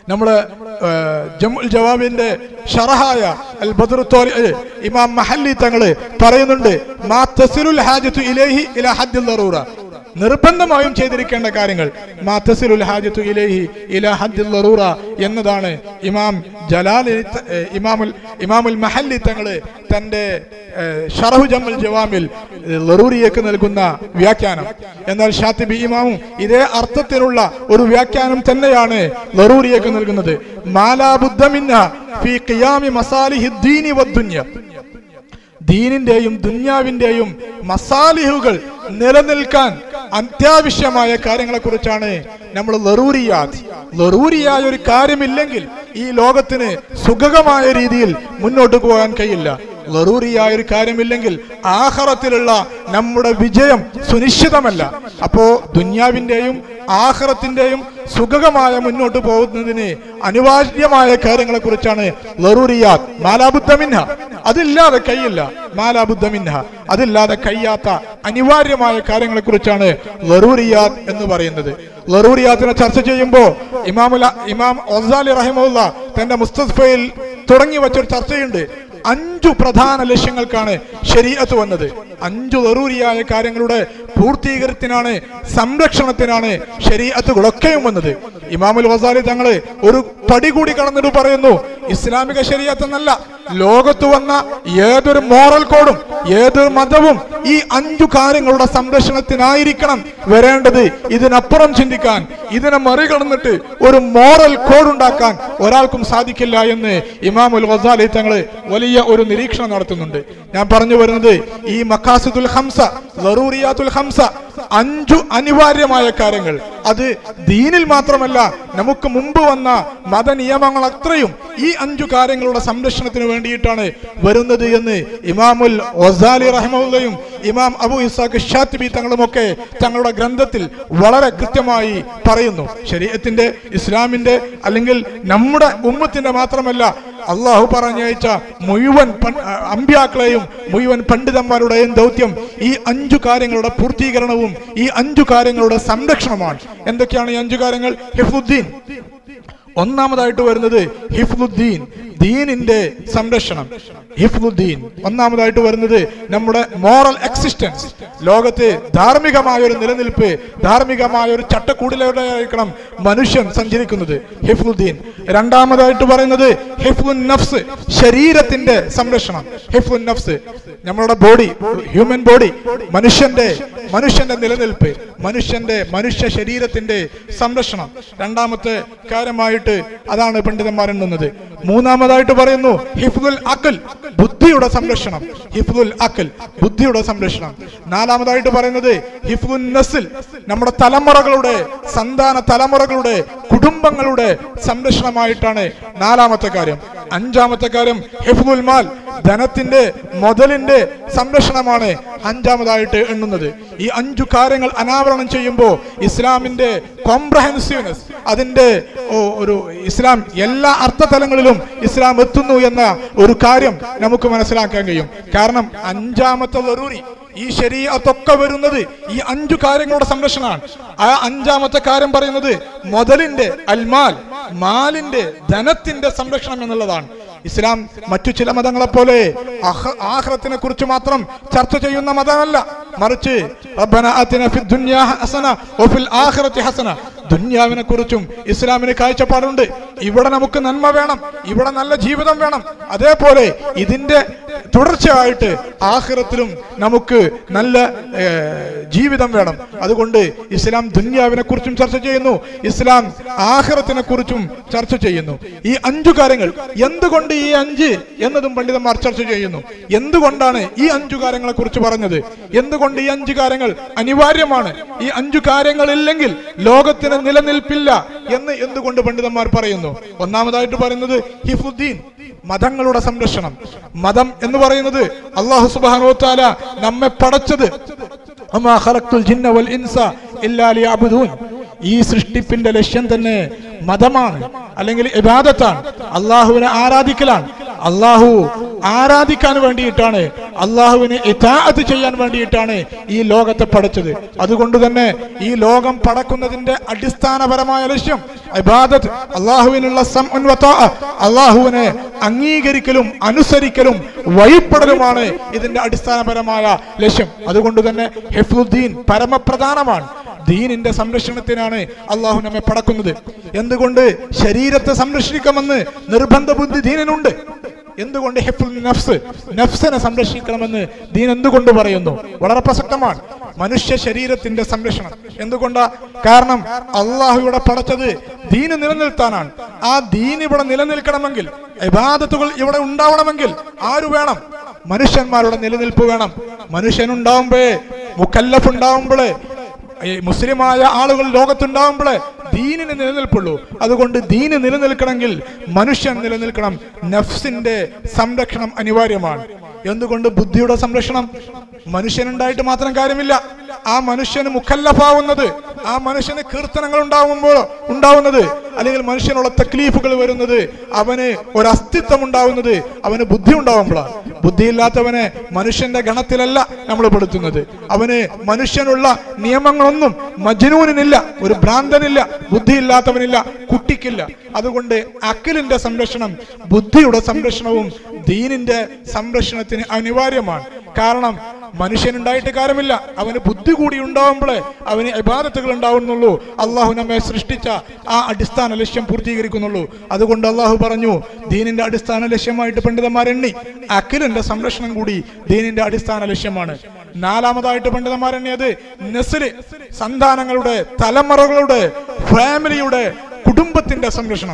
നമ്മുടെ ഏഹ്, ജമുൽ ജവാബിന്റെ ഷറഹായ അൽ ബദർ തോരി ഏഹ്, ഇമാം മഹല്ലി തങ്ങള് പറയുന്നുണ്ട് മാ തസിലുൽ ഹാജത്തു ഇലൈഹി ഇലാ ഹദ്ദിൽ ദറൂറ നിർബന്ധമായും ചെയ്തിരിക്കേണ്ട കാര്യങ്ങൾ മാ തസിലുൽ ഹാജത്തു ഇലൈഹി ഇലാ ഹദ്ദിൽ ദറൂറ എന്നതാണ് ഇമാം ജലാലി ത- ഏഹ്, ഇമാമുൽ ഇമാമുൽ മഹല്ലി തങ്ങള് തന്റെ ഏഹ്, ഷറഹു ജമുൽ ജവാമിൽ ഏഹ്, ലറൂറിയേക്ക് നൽകുന്ന വ്യാഖ്യാനം എന്നാൽ ഷാത്തിബി ഇമാമും ഇതേ അർത്ഥത്തിലുള്ള ഒരു വ്യാഖ്യാനം തന്നെയാണ് ലറൂറിയേക്ക് നൽകുന്നത് മാലാബുദ്ധമിന്ന ഫി ഖിയാമി മസാലിഹി ദീനി വദ്ദുന്യ ദീനിന്റെയും ദുന്യാവിന്റെയും മസാലിഹുകൾ നിലനിൽക്കാൻ അത്യാവശ്യമായ കാര്യങ്ങളെ കുറിച്ചാണ് നമ്മൾ ലറൂറിയാത് ലറൂറിയായ ഒരു കാര്യമില്ലെങ്കിൽ ഈ ലോകത്തിന് സുഖകമായ രീതിയിൽ മുന്നോട്ട് പോകാൻ കഴിയില്ല ലറൂറിയായ ഒരു കാര്യമില്ലെങ്കിൽ ആഹറത്തിലുള്ള നമ്മുടെ വിജയം സുനിശ്ചിതമല്ല അപ്പോ ദുന്യാവിന്റെയും ആഹറത്തിന്റെയും സുഖകമായ മുന്നോട്ട് പോകുന്നതിന് അനിവാര്യമായ കാര്യങ്ങളെ കുറിച്ചാണ് ലറൂറിയാത്ത് മാലാബുദ്ധമിൻഹ അതില്ലാതെ കഴിയില്ല മാലാബുദ്ധമിൻഹ അതില്ലാതെ കഴിയാത്ത അനിവാര്യമായ കാര്യങ്ങളെ കുറിച്ചാണ് ലറൂറിയാത്ത് എന്ന് പറയുന്നത് ലറൂറിയാത്തിനെ ചർച്ച ചെയ്യുമ്പോൾ ഇമാമുല ഇമാം ഒസാലി റഹിമുല്ല തന്റെ മുസ്തഫയിൽ തുടങ്ങി വെച്ചൊരു ചർച്ചയുണ്ട് അഞ്ചു പ്രധാന ലക്ഷ്യങ്ങൾക്കാണ് ശരീഅത്ത് വന്നത് അഞ്ചു ലറൂരിയായ കാര്യങ്ങളുടെ പൂർത്തീകരണത്തിനാണ് സംരക്ഷണത്തിനാണ് ശരീഅത്തുകളൊക്കെയും വന്നത് ഇമാമുൽ വസാലി തങ്ങള് ഒരു പടി കൂടി കടന്നിട്ട് പറയുന്നു ഇസ്ലാമിക ശരീഅത്ത് എന്നല്ല ലോകത്ത് വന്ന ഏതൊരു മോറൽ കോഡും ഏതൊരു മതവും ഈ അഞ്ചു കാര്യങ്ങളുടെ സംരക്ഷണത്തിനായിരിക്കണം വരേണ്ടത് ഇതിനപ്പുറം ചിന്തിക്കാൻ ഇതിനെ മറികടന്നിട്ട് ഒരു മോറൽ കോഡ് ഉണ്ടാക്കാൻ ഒരാൾക്കും സാധിക്കില്ല എന്ന് ഇമാമുൽ വസാലി തങ്ങള് വലിയ ഒരു നിരീക്ഷണം നടത്തുന്നുണ്ട് ഞാൻ പറഞ്ഞു വരുന്നത് ഈ മക്കാസിദുൽ ഹംസ ലറൂറിയാത്തുൽ ഹംസ അഞ്ചു അനിവാര്യമായ കാര്യങ്ങൾ അത് ദീനിൽ മാത്രമല്ല നമുക്ക് മുമ്പ് വന്ന മതനിയമങ്ങൾ അത്രയും ഈ അഞ്ചു കാര്യങ്ങളുടെ സംരക്ഷണത്തിന് വേണ്ടിയിട്ടാണ് വരുന്നത് എന്ന് ഇമാമുൽ ഒസാലി റഹ്മുള്ളയും ഇമാം അബു ഇസാഖ് ഷാത്തിബി തങ്ങളുമൊക്കെ തങ്ങളുടെ ഗ്രന്ഥത്തിൽ വളരെ കൃത്യമായി പറയുന്നു ശരീരത്തിന്റെ ഇസ്ലാമിന്റെ അല്ലെങ്കിൽ നമ്മുടെ ഉമ്മത്തിന്റെ മാത്രമല്ല അള്ളാഹു പറഞ്ഞയച്ച മുഴുവൻ പൺ- അ- അമ്പ്യാക്കളെയും മുഴുവൻ പണ്ഡിതന്മാരുടെയും ദൗത്യം ഈ അഞ്ചു കാര്യങ്ങളുടെ പൂർത്തീകരണവും ഈ അഞ്ചു കാര്യങ്ങളുടെ സംരക്ഷണമാണ് എന്തൊക്കെയാണ് ഈ അഞ്ചു കാര്യങ്ങൾ ഹിഫുദ്ദീൻ ഒന്നാമതായിട്ട് വരുന്നത് ഹിഫ്ലുദ്ദീൻ ദീനിന്റെ സംരക്ഷണം ഹിഫ്ലുദ്ദീൻ ഒന്നാമതായിട്ട് വരുന്നത് നമ്മുടെ മോറൽ എക്സിസ്റ്റൻസ് ലോകത്ത് ധാർമ്മികമായ ഒരു നിലനിൽപ്പ് ധാർമ്മികമായ ഒരു ചട്ടക്കൂടിലൂടെയായിരിക്കണം മനുഷ്യൻ സഞ്ചരിക്കുന്നത് ഹിഫ്ലുദ്ദീൻ രണ്ടാമതായിട്ട് പറയുന്നത് ഹിഫ്ലുൻ നഫ്സ് ശരീരത്തിന്റെ സംരക്ഷണം ഹിഫ്ലുൻ നഫ്സ് നമ്മളുടെ ബോഡി ഹ്യൂമൻ ബോഡി മനുഷ്യന്റെ മനുഷ്യന്റെ നിലനിൽപ്പ് മനുഷ്യന്റെ മനുഷ്യ ശരീരത്തിന്റെ സംരക്ഷണം രണ്ടാമത്തെ കാര്യമായിട്ട് അതാണ് പണ്ഡിതന്മാർ എണ്ണുന്നത് മൂന്നാമതായിട്ട് പറയുന്നു ഹിഫ്ദുൽ അക്കൽ ബുദ്ധിയുടെ സംരക്ഷണം ഹിഫ്ദുൽ അക്കൽ ബുദ്ധിയുടെ സംരക്ഷണം നാലാമതായിട്ട് പറയുന്നത് ഹിഫ്ദുൽ നസിൽ നമ്മുടെ തലമുറകളുടെ സന്താന തലമുറകളുടെ കുടുംബങ്ങളുടെ സംരക്ഷണമായിട്ടാണ് നാലാമത്തെ കാര്യം അഞ്ചാമത്തെ കാര്യം ഹിഫ്ദുൽ മാൽ ധനത്തിന്റെ മുതലിന്റെ സംരക്ഷണമാണ് അഞ്ചാമതായിട്ട് എണ്ണുന്നത് ഈ അഞ്ചു കാര്യങ്ങൾ അനാവരണം ചെയ്യുമ്പോൾ ഇസ്ലാമിന്റെ കോംപ്രഹെൻസീവ്നെസ് അതിന്റെ ഓ, ഒരു ഇസ്ലാം എല്ലാ അർത്ഥതലങ്ങളിലും ഇസ്ലാം എത്തുന്നു എന്ന ഒരു കാര്യം നമുക്ക് മനസ്സിലാക്കാൻ കഴിയും കാരണം അഞ്ചാമത്തെ ലറൂരി ഈ ശരീരത്തൊക്കെ വരുന്നത് ഈ അഞ്ചു കാര്യങ്ങളുടെ സംരക്ഷണമാണ് ആ അഞ്ചാമത്തെ കാര്യം പറയുന്നത് മുതലിന്റെ അൽമാൽ മാലിന്റെ ധനത്തിന്റെ സംരക്ഷണം എന്നുള്ളതാണ് ഇസ്ലാം മറ്റു ചില മതങ്ങളെ പോലെ ആഹ്റത്തിനെ കുറിച്ച് മാത്രം ചർച്ച ചെയ്യുന്ന മതമല്ല മറിച്ച് റബ്ബന ആതിന ഫിദ് ദുനിയാ ഹസന വഫിൽ ആഖിറതി ഹസന ദുന്യാവിനെ കുറിച്ചും ഇസ്ലാമിന് കാഴ്ചപ്പാടുണ്ട് ഇവിടെ നമുക്ക് നന്മ വേണം ഇവിടെ നല്ല ജീവിതം വേണം അതേപോലെ ഇതിന്റെ തുടർച്ചയായിട്ട് ആഖിറത്തിലും നമുക്ക് നല്ല ഏർ, ജീവിതം വേണം അതുകൊണ്ട് ഇസ്ലാം ദുന്യാവിനെ കുറിച്ചും ചർച്ച ചെയ്യുന്നു ഇസ്ലാം ആഖിറത്തിനെ കുറിച്ചും ചർച്ച ചെയ്യുന്നു ഈ അഞ്ചു കാര്യങ്ങൾ എന്തുകൊണ്ട് ഈ അഞ്ച് എന്നതും പണ്ഡിതന്മാർ ചർച്ച ചെയ്യുന്നു എന്തുകൊണ്ടാണ് ഈ അഞ്ചു കാര്യങ്ങളെ കുറിച്ച് പറഞ്ഞത് എന്തുകൊണ്ട് ഈ അഞ്ചു കാര്യങ്ങൾ അനിവാര്യമാണ് ഈ അഞ്ചു കാര്യങ്ങൾ ഇല്ലെങ്കിൽ ലോകത്തിന് നിലനിൽപ്പില്ല എന്ന് എന്തുകൊണ്ട് പണ്ഡിതന്മാർ പറയുന്നു ഒന്നാമതായിട്ട് പറയുന്നത് ഹിഫുദ്ദീൻ മതങ്ങളുടെ സംരക്ഷണം മതം എന്ന് പറയുന്നത് അള്ളാഹു സുബാനോത്താല നമ്മെ പടച്ചത് വമാ ഖലഖ്തുൽ ജിന്ന വൽ ഇൻസ ഇല്ലാ ലിയഅ്ബുദൂൻ. ഈ സൃഷ്ടിപ്പിന്റെ ലക്ഷ്യം തന്നെ മതമാണ് അല്ലെങ്കിൽ ഇബാദത്താണ് അള്ളാഹുവിനെ ആരാധിക്കലാണ് അള്ളാഹു ആരാധിക്കാൻ വേണ്ടിയിട്ടാണ് അള്ളാഹുവിനെ ഇതാഅത്ത് ചെയ്യാൻ വേണ്ടിയിട്ടാണ് ഈ ലോകത്തെ പടച്ചത് അതുകൊണ്ട് തന്നെ ഈ ലോകം പടക്കുന്നതിന്റെ അടിസ്ഥാനപരമായ ലക്ഷ്യം ഇബാദത്ത് അള്ളാഹുവിനുള്ള സംഉൻ വതാഅ, അള്ളാഹുവിനെ അംഗീകരിക്കലും അനുസരിക്കലും വഴിപ്പെടലുമാണ് ഇതിന്റെ അടിസ്ഥാനപരമായ ലക്ഷ്യം അതുകൊണ്ട് തന്നെ ഹെഫുദ്ദീൻ പരമപ്രധാനമാണ് ദീനിന്റെ സംരക്ഷണത്തിനാണ് അള്ളാഹു നമ്മെ പടക്കുന്നത് എന്തുകൊണ്ട് ശരീരത്തെ സംരക്ഷിക്കണമെന്ന് നിർബന്ധ ബുദ്ധി ദീനിനുണ്ട് എന്തുകൊണ്ട് ഹിഫ്ലുൽ നഫ്സ് നഫ്സിനെ സംരക്ഷിക്കണമെന്ന് ദീൻ എന്തുകൊണ്ട് പറയുന്നു വളരെ പ്രസക്തമാണ് മനുഷ്യ ശരീരത്തിന്റെ സംരക്ഷണം എന്തുകൊണ്ടാ കാരണം അള്ളാഹു ഇവിടെ പടച്ചത് ദീന് നിലനിർത്താനാണ് ആ ദീൻ ഇവിടെ നിലനിൽക്കണമെങ്കിൽ ഇബാദത്തുകൾ ഇവിടെ ഉണ്ടാവണമെങ്കിൽ ആര് വേണം മനുഷ്യന്മാരുടെ നിലനിൽപ്പ് വേണം മനുഷ്യനുണ്ടാവുമ്പോഴേ മുക്കല്ലഫ് ഉണ്ടാവുമ്പോഴേ ഈ മുസ്ലിമായ ആളുകൾ ലോകത്തുണ്ടാകുമ്പോൾ ദീനിന് നിലനിൽപ്പുള്ളൂ അതുകൊണ്ട് ദീന് നിലനിൽക്കണമെങ്കിൽ മനുഷ്യൻ നിലനിൽക്കണം നഫ്സിന്റെ സംരക്ഷണം അനിവാര്യമാണ് എന്തുകൊണ്ട് ബുദ്ധിയുടെ സംരക്ഷണം മനുഷ്യനുണ്ടായിട്ട് മാത്രം കാര്യമില്ല ആ മനുഷ്യന് മുഖല്ലഫാവുന്നത് ആ മനുഷ്യന് കീർത്തനങ്ങൾ ഉണ്ടാവുമ്പോൾ ഉണ്ടാവുന്നത് അല്ലെങ്കിൽ മനുഷ്യനുള്ള തക്ലീഫുകൾ വരുന്നത് അവന് ഒരു അസ്തിത്വം ഉണ്ടാവുന്നത് അവന് ബുദ്ധി ഉണ്ടാവുമ്പോഴാണ് ബുദ്ധിയില്ലാത്തവനെ മനുഷ്യന്റെ ഗണത്തിലല്ല നമ്മൾ പെടുത്തുന്നത് അവന് മനുഷ്യനുള്ള നിയമങ്ങളൊന്നും മജ്നൂനിനില്ല ഒരു ഭ്രാന്തനില്ല ബുദ്ധിയില്ലാത്തവനില്ല കുട്ടിക്കില്ല അതുകൊണ്ട് അഖിലിന്റെ സംരക്ഷണം ബുദ്ധിയുടെ സംരക്ഷണവും ദീനിന്റെ സംരക്ഷണത്തിന് അനിവാര്യമാണ് കാരണം മനുഷ്യനുണ്ടായിട്ട് കാര്യമില്ല അവന് ബുദ്ധി കൂടി ഉണ്ടാവുമ്പോഴേ അവന് ഇബാദത്തുകൾ ഉണ്ടാവുന്നുള്ളൂ അള്ളാഹു നമ്മെ സൃഷ്ടിച്ച ആ അടിസ്ഥാന ലക്ഷ്യം പൂർത്തീകരിക്കുന്നുള്ളൂ അതുകൊണ്ട് അള്ളാഹു പറഞ്ഞു ദീനിന്റെ അടിസ്ഥാന ലക്ഷ്യമായിട്ട് പണ്ഡിതന്മാരെണ്ണി അഖിലിന്റെ സംരക്ഷണം കൂടി ദീനിന്റെ അടിസ്ഥാന ലക്ഷ്യമാണ് നാലാമതായിട്ട് പണ്ഡിതന്മാരെണ്ണിയത് നെസില് സന്താനങ്ങളുടെ തലമുറകളുടെ ഫാമിലിയുടെ കുടുംബത്തിന്റെ സംരക്ഷണം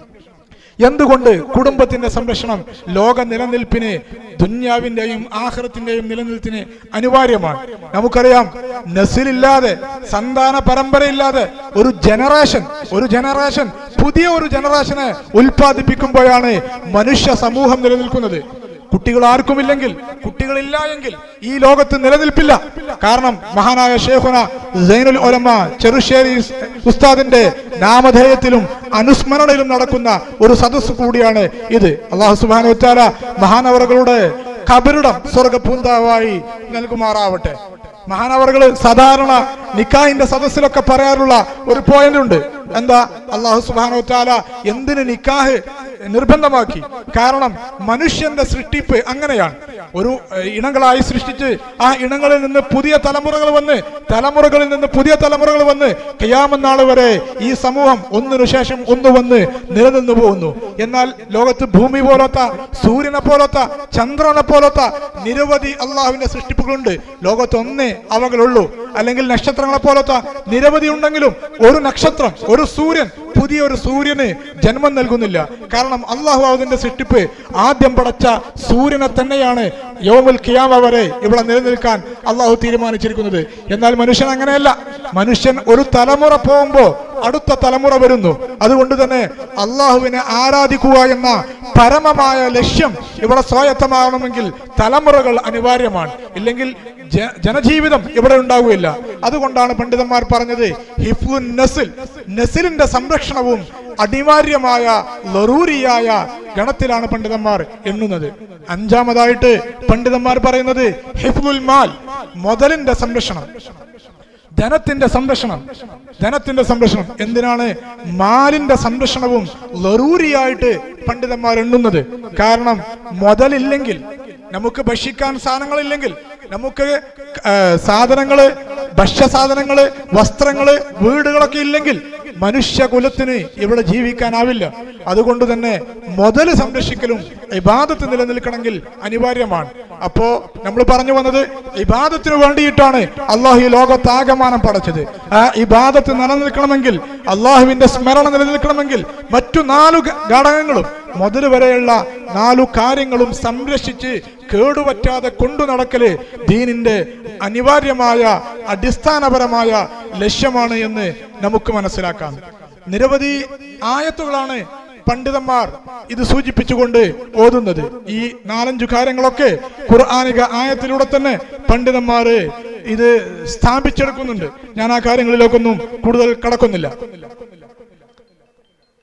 എന്തുകൊണ്ട് കുടുംബത്തിന്റെ സംരക്ഷണം ലോക നിലനിൽപ്പിന് ദുന്യാവിന്റെയും ആഹ്റത്തിന്റെയും നിലനിൽപ്പിന് അനിവാര്യമാണ് നമുക്കറിയാം നസിലില്ലാതെ സന്താന പരമ്പരയില്ലാതെ ഒരു ജനറേഷൻ ഒരു ജനറേഷൻ പുതിയ ഒരു ജനറേഷനെ ഉൽപ്പാദിപ്പിക്കുമ്പോഴാണ് മനുഷ്യ സമൂഹം നിലനിൽക്കുന്നത് കുട്ടികൾ ആർക്കുമില്ലെങ്കിൽ കുട്ടികളില്ല എങ്കിൽ ഈ ലോകത്ത് നിലനിൽപ്പില്ല കാരണം മഹാനായ ഷേഖുന സൈനുൽ ഒലമ ചെറുശ്ശേരി ഉസ്താദിന്റെ നാമധേയത്തിലും അനുസ്മരണയിലും നടക്കുന്ന ഒരു സദസ്സ് കൂടിയാണ് ഇത് അള്ളാഹു സുബാന വച്ചാല മഹാനവറുകളുടെ കബറിടം സ്വർഗ പൂന്താവായി നൽകുമാറാവട്ടെ മഹാനവറുകള് സാധാരണ നിക്കാഹിന്റെ സദസ്സിലൊക്കെ പറയാറുള്ള ഒരു പോയിന്റ് ഉണ്ട് എന്താ അള്ളാഹു സുബാനോ താല എന്തിന് നിക്കാഹ് നിർബന്ധമാക്കി കാരണം മനുഷ്യന്റെ സൃഷ്ടിപ്പ് അങ്ങനെയാണ് ഒരു ഏഹ്, ഇണങ്ങളായി സൃഷ്ടിച്ച് ആ ഇണങ്ങളിൽ നിന്ന് പുതിയ തലമുറകൾ വന്ന് തലമുറകളിൽ നിന്ന് പുതിയ തലമുറകൾ വന്ന് കയ്യാമനാൾ വരെ ഈ സമൂഹം ഒന്നിനു ശേഷം ഒന്ന് വന്ന് നിലനിന്നു പോകുന്നു എന്നാൽ ലോകത്ത് ഭൂമി പോലത്തെ സൂര്യനെ പോലത്തെ ചന്ദ്രനെ പോലത്തെ നിരവധി അള്ളാഹുവിന്റെ സൃഷ്ടിപ്പുകളുണ്ട് ലോകത്ത് ഒന്നേ അവകളുള്ളൂ അല്ലെങ്കിൽ നക്ഷത്രങ്ങളെ പോലത്തെ നിരവധി ഉണ്ടെങ്കിലും ഒരു നക്ഷത്രം ഒരു സൂര്യൻ പുതിയ ഒരു സൂര്യന് ജന്മം നൽകുന്നില്ല കാരണം അള്ളാഹു അതിന്റെ സൃഷ്ടിപ്പ് ആദ്യം പടച്ച സൂര്യനെ തന്നെയാണ് യോമുൽ കിയാമ വരെ ഇവിടെ നിലനിൽക്കാൻ അള്ളാഹു തീരുമാനിച്ചിരിക്കുന്നത് എന്നാൽ മനുഷ്യൻ അങ്ങനെയല്ല മനുഷ്യൻ ഒരു തലമുറ പോകുമ്പോ അടുത്ത തലമുറ വരുന്നു അതുകൊണ്ട് തന്നെ അള്ളാഹുവിനെ ആരാധിക്കുക എന്ന പരമമായ ലക്ഷ്യം ഇവിടെ സ്വായത്തമാകണമെങ്കിൽ തലമുറകൾ അനിവാര്യമാണ് ഇല്ലെങ്കിൽ ജ- ജനജീവിതം ഇവിടെ ഉണ്ടാവുകയില്ല അതുകൊണ്ടാണ് പണ്ഡിതന്മാർ പറഞ്ഞത് ഹിഫ്ലുൻ നസിൽ നസിലിന്റെ സംരക്ഷണവും അനിവാര്യമായ ലറൂരിയായ ഗണത്തിലാണ് പണ്ഡിതന്മാർ എണ്ണുന്നത് അഞ്ചാമതായിട്ട് പണ്ഡിതന്മാർ പറയുന്നത് ഹിഫ്ലുൽ മാൽ മുതലിന്റെ സംരക്ഷണം ധനത്തിന്റെ സംരക്ഷണം ധനത്തിന്റെ സംരക്ഷണം എന്തിനാണ് മാലിന്റെ സംരക്ഷണവും ലറൂരിയായിട്ട് പണ്ഡിതന്മാർ എണ്ണുന്നത് കാരണം മുതലില്ലെങ്കിൽ നമുക്ക് ഭക്ഷിക്കാൻ സാധനങ്ങളില്ലെങ്കിൽ നമുക്ക് ആ, സാധനങ്ങള് ഭക്ഷ്യസാധനങ്ങള് വസ്ത്രങ്ങള് വീടുകളൊക്കെ ഇല്ലെങ്കിൽ മനുഷ്യകുലത്തിന് ഇവിടെ ജീവിക്കാനാവില്ല അതുകൊണ്ട് തന്നെ മുതൽ സംരക്ഷിക്കലും ഇബാദത്ത് നിലനിൽക്കണമെങ്കിൽ അനിവാര്യമാണ് അപ്പോ നമ്മൾ പറഞ്ഞു വന്നത് ഇബാദത്തിന് വേണ്ടിയിട്ടാണ് അള്ളാഹു ഈ ലോകത്താകമാനം പടച്ചത് ആ ഇബാദത്ത് നിലനിൽക്കണമെങ്കിൽ അള്ളാഹുവിന്റെ സ്മരണ നിലനിൽക്കണമെങ്കിൽ മറ്റു നാലു ഘ- ഘടകങ്ങളും മുതൽ വരെയുള്ള നാലു കാര്യങ്ങളും സംരക്ഷിച്ച് കേടുപറ്റാതെ കൊണ്ടു നടക്കല് ദീനിന്റെ അനിവാര്യമായ അടിസ്ഥാനപരമായ ലക്ഷ്യമാണ് എന്ന് നമുക്ക് മനസ്സിലാക്കാം നിരവധി ആയത്തുകളാണ് പണ്ഡിതന്മാർ ഇത് സൂചിപ്പിച്ചുകൊണ്ട് ഓതുന്നത് ഈ നാലഞ്ചു കാര്യങ്ങളൊക്കെ ഖുർആാനിക ആയത്തിലൂടെ തന്നെ പണ്ഡിതന്മാർ ഇത് സ്ഥാപിച്ചെടുക്കുന്നുണ്ട് ഞാൻ ആ കാര്യങ്ങളിലേക്കൊന്നും കൂടുതൽ കടക്കുന്നില്ല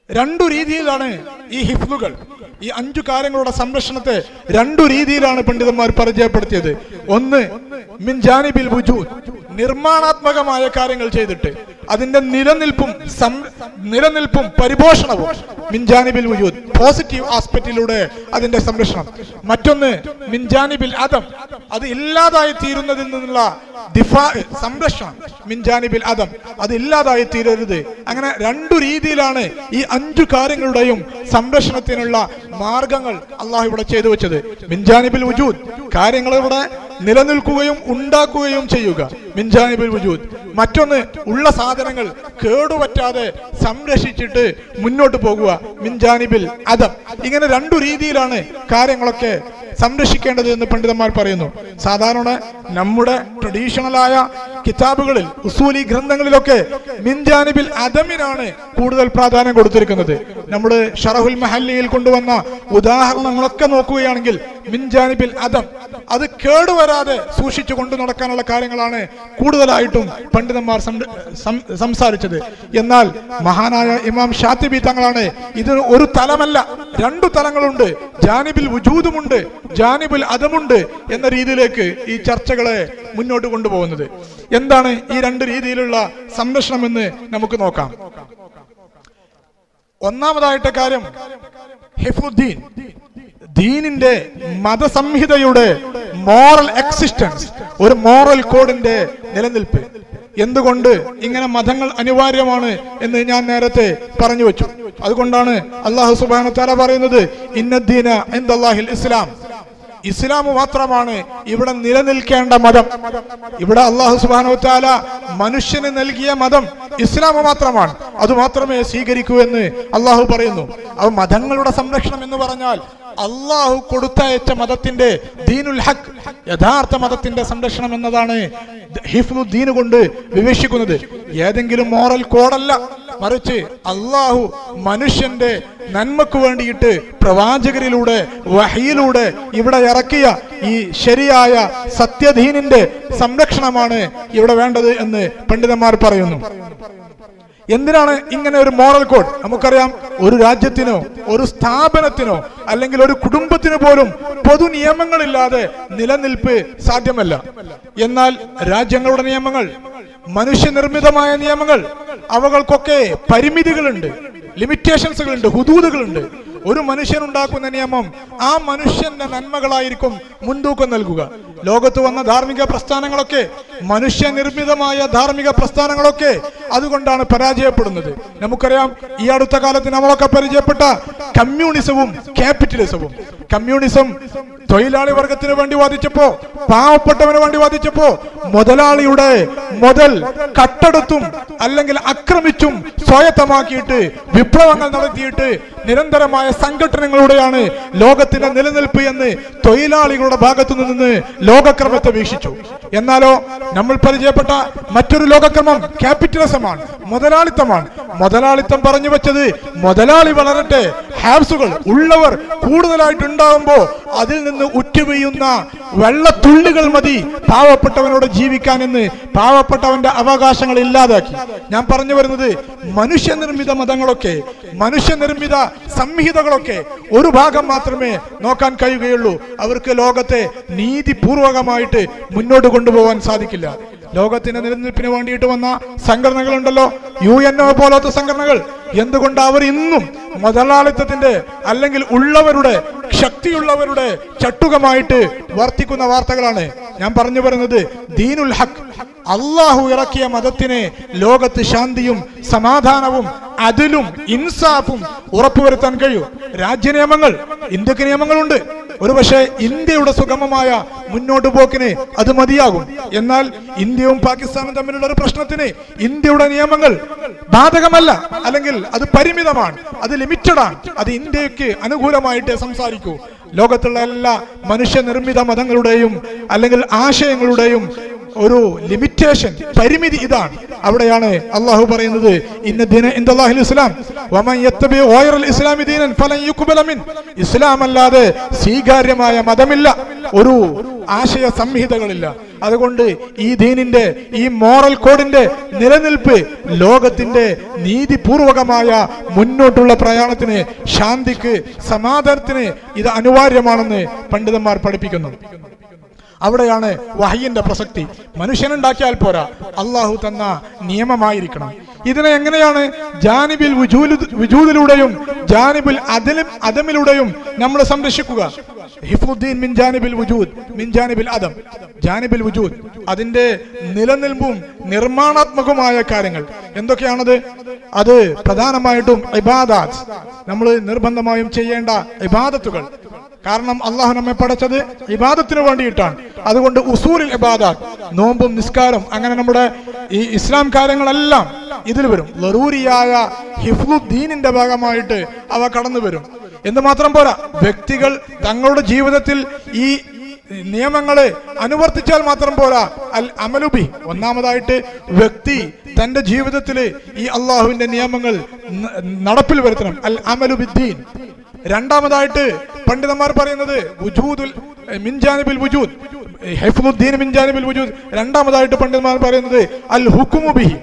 രണ്ടു രീതിയിലാണ് ഈ ഹിഫ്ലുകൾ ഈ അഞ്ചു കാര്യങ്ങളുടെ സംരക്ഷണത്തെ രണ്ടു രീതിയിലാണ് പണ്ഡിതന്മാർ പരിചയപ്പെടുത്തിയത് ഒന്ന് മിൻ ജാനിബിൽ വുജൂദ് നിർമ്മാണാത്മകമായ കാര്യങ്ങൾ ചെയ്തിട്ട് അതിന്റെ നിലനിൽപ്പും സം- നിലനിൽപ്പും പരിപോഷണവും മിൻജാനിബിൽ വുജൂദ് പോസിറ്റീവ് ആസ്പെക്റ്റിലൂടെ അതിന്റെ സംരക്ഷണം മറ്റൊന്ന് മിൻജാനിബിൽ അതം അത് ഇല്ലാതായി തീരുന്നതിൽ നിന്നുള്ള ദിഫാ സംരക്ഷണം മിൻജാനിബിൽ അതം അത് ഇല്ലാതായി തീരരുത് അങ്ങനെ രണ്ടു രീതിയിലാണ് ഈ അഞ്ചു കാര്യങ്ങളുടെയും സംരക്ഷണത്തിനുള്ള മാർഗങ്ങൾ അള്ളാഹു ഇവിടെ ചെയ്തു വെച്ചത് മിൻജാനിബിൽ വുജൂദ് കാര്യങ്ങൾ ഇവിടെ നിലനിൽക്കുകയും ഉണ്ടാക്കുകയും ചെയ്യുക മിൻജാനിബിൽ വുജൂദ് മറ്റൊന്ന് ഉള്ള സാധനങ്ങൾ കേടുപറ്റാതെ സംരക്ഷിച്ചിട്ട് മുന്നോട്ട് പോകുക മിൻജാനിബിൽ അതം ഇങ്ങനെ രണ്ടു രീതിയിലാണ് കാര്യങ്ങളൊക്കെ സംരക്ഷിക്കേണ്ടത് എന്ന് പണ്ഡിതന്മാർ പറയുന്നു സാധാരണ നമ്മുടെ ട്രഡീഷണലായ കിതാബുകളിൽ ഉസൂലി ഗ്രന്ഥങ്ങളിലൊക്കെ മിൻജാനിബിൽ അദമിനാണ് കൂടുതൽ പ്രാധാന്യം കൊടുത്തിരിക്കുന്നത് നമ്മുടെ ഷറഹുൽ മഹല്ലിയിൽ കൊണ്ടുവന്ന ഉദാഹരണങ്ങളൊക്കെ നോക്കുകയാണെങ്കിൽ മിൻജാനിബിൽ അദം അത് കേടുവരാതെ സൂക്ഷിച്ചു കൊണ്ടു നടക്കാനുള്ള കാര്യങ്ങളാണ് കൂടുതലായിട്ടും പണ്ഡിതന്മാർ സംര- സം- സംസാരിച്ചത് എന്നാൽ മഹാനായ ഇമാം ഷാത്തിബി തങ്ങളാണ് ഇത് ഒരു തലമല്ല രണ്ടു തലങ്ങളുണ്ട് ജാനിബിൽ വുജൂദുമുണ്ട് ജാനിബിൽ അതമുണ്ട് എന്ന രീതിയിലേക്ക് ഈ ചർച്ചകളെ മുന്നോട്ട് കൊണ്ടുപോകുന്നത് എന്താണ് ഈ രണ്ട് രീതിയിലുള്ള സംരക്ഷണം എന്ന് നമുക്ക് നോക്കാം ഒന്നാമതായിട്ട് കാര്യം ഹിഫുദ്ദീൻ ദീനിന്റെ മതസംഹിതയുടെ മോറൽ എക്സിസ്റ്റൻസ് ഒരു മോറൽ കോഡിന്റെ നിലനിൽപ്പ് എന്തുകൊണ്ട് ഇങ്ങനെ മതങ്ങൾ അനിവാര്യമാണ് എന്ന് ഞാൻ നേരത്തെ പറഞ്ഞു വെച്ചു അതുകൊണ്ടാണ് അള്ളാഹു സുബാന തല പറയുന്നത് ഇന്നദ്ദീന എന്തല്ലാഹിൽ ഇസ്ലാം ഇസ്ലാം മാത്രമാണ് ഇവിടെ നിലനിൽക്കേണ്ട മതം ഇവിടെ അള്ളാഹു സുബാനോ താല മനുഷ്യന് നൽകിയ മതം ഇസ്ലാം മാത്രമാണ് അത് മാത്രമേ സ്വീകരിക്കൂ എന്ന് അള്ളാഹു പറയുന്നു അത് മതങ്ങളുടെ സംരക്ഷണം എന്ന് പറഞ്ഞാൽ അള്ളാഹു കൊടുത്തയച്ച മതത്തിന്റെ ദീനുൽ ഹക്ക് യഥാർത്ഥ മതത്തിന്റെ സംരക്ഷണം എന്നതാണ് ഹിഫ്ലു ദീന് കൊണ്ട് വിവക്ഷിക്കുന്നത് ഏതെങ്കിലും മോറൽ കോഡല്ല മറിച്ച് അള്ളാഹു മനുഷ്യന്റെ നന്മക്ക് വേണ്ടിയിട്ട് പ്രവാചകരിലൂടെ വഹിയിലൂടെ ഇവിടെ ഇറക്കിയ ഈ ശരിയായ സത്യദീനിന്റെ സംരക്ഷണമാണ് ഇവിടെ വേണ്ടത് എന്ന് പണ്ഡിതന്മാർ പറയുന്നു എന്തിനാണ് ഇങ്ങനെ ഒരു മോറൽ കോഡ് നമുക്കറിയാം ഒരു രാജ്യത്തിനോ ഒരു സ്ഥാപനത്തിനോ അല്ലെങ്കിൽ ഒരു കുടുംബത്തിനു പോലും പൊതു നിയമങ്ങളില്ലാതെ നിലനിൽപ്പ് സാധ്യമല്ല എന്നാൽ രാജ്യങ്ങളുടെ നിയമങ്ങൾ മനുഷ്യനിർമ്മിതമായ നിയമങ്ങൾ അവകൾക്കൊക്കെ പരിമിതികളുണ്ട് ലിമിറ്റേഷൻസുകളുണ്ട് ഹുദൂദുകളുണ്ട് ഒരു മനുഷ്യൻ ഉണ്ടാക്കുന്ന നിയമം ആ മനുഷ്യന്റെ നന്മകളായിരിക്കും മുൻതൂക്കം നൽകുക ലോകത്ത് വന്ന ധാർമ്മിക പ്രസ്ഥാനങ്ങളൊക്കെ മനുഷ്യനിർമ്മിതമായ ധാർമ്മിക പ്രസ്ഥാനങ്ങളൊക്കെ അതുകൊണ്ടാണ് പരാജയപ്പെടുന്നത് നമുക്കറിയാം ഈ അടുത്ത കാലത്ത് നമ്മളൊക്കെ പരിചയപ്പെട്ട കമ്മ്യൂണിസവും ക്യാപിറ്റലിസവും കമ്മ്യൂണിസം തൊഴിലാളി വർഗത്തിന് വേണ്ടി വാദിച്ചപ്പോ പാവപ്പെട്ടവന് വേണ്ടി വാദിച്ചപ്പോ മുതലാളിയുടെ മുതൽ കട്ടെടുത്തും അല്ലെങ്കിൽ ആക്രമിച്ചും സ്വായത്തമാക്കിയിട്ട് വിപ്ലവങ്ങൾ നടത്തിയിട്ട് നിരന്തരമായ സംഘടനകളുടെയാണ് ലോകത്തിന്റെ നിലനിൽപ്പ് എന്ന് തൊഴിലാളികളുടെ ഭാഗത്തു നിന്ന് ലോകക്രമത്തെ വീക്ഷിച്ചു എന്നാലോ നമ്മൾ പരിചയപ്പെട്ട മറ്റൊരു ലോകക്രമം ക്യാപിറ്റലിസമാണ് മുതലാളിത്തമാണ് മുതലാളിത്തം പറഞ്ഞു വെച്ചത് മുതലാളി വളരട്ടെ ഹാബ്സുകൾ ഉള്ളവർ കൂടുതലായിട്ട് ഉണ്ടാകുമ്പോ അതിൽ നിന്ന് ഉറ്റുപെയ്യുന്ന വെള്ളത്തുള്ളികൾ മതി പാവപ്പെട്ടവനോട് ജീവിക്കാൻ എന്ന് പാവപ്പെട്ടവന്റെ അവകാശങ്ങൾ ഇല്ലാതാക്കി ഞാൻ പറഞ്ഞു വരുന്നത് മനുഷ്യനിർമ്മിത മതങ്ങളൊക്കെ മനുഷ്യനിർമ്മിത സംഹിതകളൊക്കെ ഒരു ഭാഗം മാത്രമേ നോക്കാൻ കഴിയുകയുള്ളൂ അവർക്ക് ലോകത്തെ നീതിപൂർവകമായിട്ട് മുന്നോട്ട് കൊണ്ടുപോകാൻ സാധിക്കില്ല ലോകത്തിന്റെ നിലനിൽപ്പിന് വേണ്ടിയിട്ട് വന്ന സംഘടനകളുണ്ടല്ലോ യു എൻ ഒ പോലത്തെ സംഘടനകൾ എന്തുകൊണ്ട് അവർ ഇന്നും മുതലാളിത്തത്തിന്റെ അല്ലെങ്കിൽ ഉള്ളവരുടെ ശക്തിയുള്ളവരുടെ ചട്ടുകമായിട്ട് വർത്തിക്കുന്ന വാർത്തകളാണ് ഞാൻ പറഞ്ഞു വരുന്നത് ദീനുൽ ഹക്ക് അള്ളാഹു ഇറക്കിയ മതത്തിന് ലോകത്ത് ശാന്തിയും സമാധാനവും അതിലും ഇൻസാഫും ഉറപ്പുവരുത്താൻ കഴിയൂ രാജ്യ നിയമങ്ങൾ ഇന്ത്യക്ക് നിയമങ്ങളുണ്ട് ഒരുപക്ഷെ ഇന്ത്യയുടെ സുഗമമായ മുന്നോട്ട് പോക്കിന് അത് മതിയാകും എന്നാൽ ഇന്ത്യയും പാകിസ്ഥാനും തമ്മിലുള്ള ഒരു പ്രശ്നത്തിന് ഇന്ത്യയുടെ നിയമങ്ങൾ ബാധകമല്ല അല്ലെങ്കിൽ അത് പരിമിതമാണ് അത് ലിമിറ്റഡ് ആണ് അത് ഇന്ത്യക്ക് അനുകൂലമായിട്ട് സംസാരിക്കൂ ലോകത്തുള്ള എല്ലാ മനുഷ്യനിർമ്മിത മതങ്ങളുടെയും അല്ലെങ്കിൽ ആശയങ്ങളുടെയും ഒരു ലിമിറ്റേഷൻ പരിമിതി ഇതാണ് അവിടെയാണ് അള്ളാഹു പറയുന്നത് ഇന്ന ദീന ഇന്ദല്ലാഹിൽ ഇസ്ലാം വമൻ യത്തബി ഗൈറൽ ഇസ്ലാമി ദീനൻ ഫലൻ യുഖ്ബല മിൻ ഇസ്ലാം അല്ലാതെ സ്വീകാര്യമായ മതമില്ല ഒരു ആശയ സംഹിതകളില്ല അതുകൊണ്ട് ഈ ദീനിന്റെ ഈ മോറൽ കോഡിന്റെ നിലനിൽപ്പ് ലോകത്തിന്റെ നീതിപൂർവകമായ മുന്നോട്ടുള്ള പ്രയാണത്തിന് ശാന്തിക്ക് സമാധാനത്തിന് ഇത് അനിവാര്യമാണെന്ന് പണ്ഡിതന്മാർ പഠിപ്പിക്കുന്നു അവിടെയാണ് വഹയിന്റെ പ്രസക്തി മനുഷ്യനുണ്ടാക്കിയാൽ പോരാ അള്ളാഹു തന്ന നിയമമായിരിക്കണം ഇതിനെ എങ്ങനെയാണ് ജാനിബിൽ വുജൂലു- വുജൂദിലൂടെയും ജാനിബിൽ അതിലും അതമിലൂടെയും നമ്മൾ സംരക്ഷിക്കുക ഹിഫുദ്ദീൻ മിൻ ജാനിബിൽ വുജൂദ് മിൻ ജാനിബിൽ അതം ജാനിബിൽ വുജൂദ് അതിന്റെ നിലനിൽപ്പും നിർമ്മാണാത്മകമായ കാര്യങ്ങൾ എന്തൊക്കെയാണത് അത് പ്രധാനമായിട്ടും ഇബാദാത്ത് നമ്മൾ നിർബന്ധമായും ചെയ്യേണ്ട ഇബാദത്തുകൾ കാരണം അള്ളാഹു നമ്മെ പടച്ചത് ഇബാദത്തിന് വേണ്ടിയിട്ടാണ് അതുകൊണ്ട് ഉസൂലിൽ ഇബാദാത്ത് നോമ്പും നിസ്കാരം അങ്ങനെ നമ്മുടെ ഈ ഇസ്ലാം കാര്യങ്ങളെല്ലാം ഇതിൽ വരും ലറൂരിയായ ഹിഫ്ലുദ്ദീനിന്റെ ഭാഗമായിട്ട് അവ കടന്നു വരും എന്ന് മാത്രം പോരാ വ്യക്തികൾ തങ്ങളുടെ ജീവിതത്തിൽ ഈ നിയമങ്ങളെ അനുവർത്തിച്ചാൽ മാത്രം പോരാ അൽ അമലുബി ഒന്നാമതായിട്ട് വ്യക്തി തന്റെ ജീവിതത്തിൽ ഈ അള്ളാഹുവിന്റെ നിയമങ്ങൾ ന- നടപ്പിൽ വരുത്തണം അൽ അമലുബിദ്ദീൻ രണ്ടാമതായിട്ട് പണ്ഡിതന്മാർ പറയുന്നത് വുജൂദുൽ മിൻജാനിബിൽ വുജൂദ് ഹൈഫുദ്ദീൻ മിൻജാനിബിൽ വുജൂദ് രണ്ടാമതായിട്ട് പണ്ഡിതന്മാർ പറയുന്നത് അൽ ഹുക്കുമു ബിഹി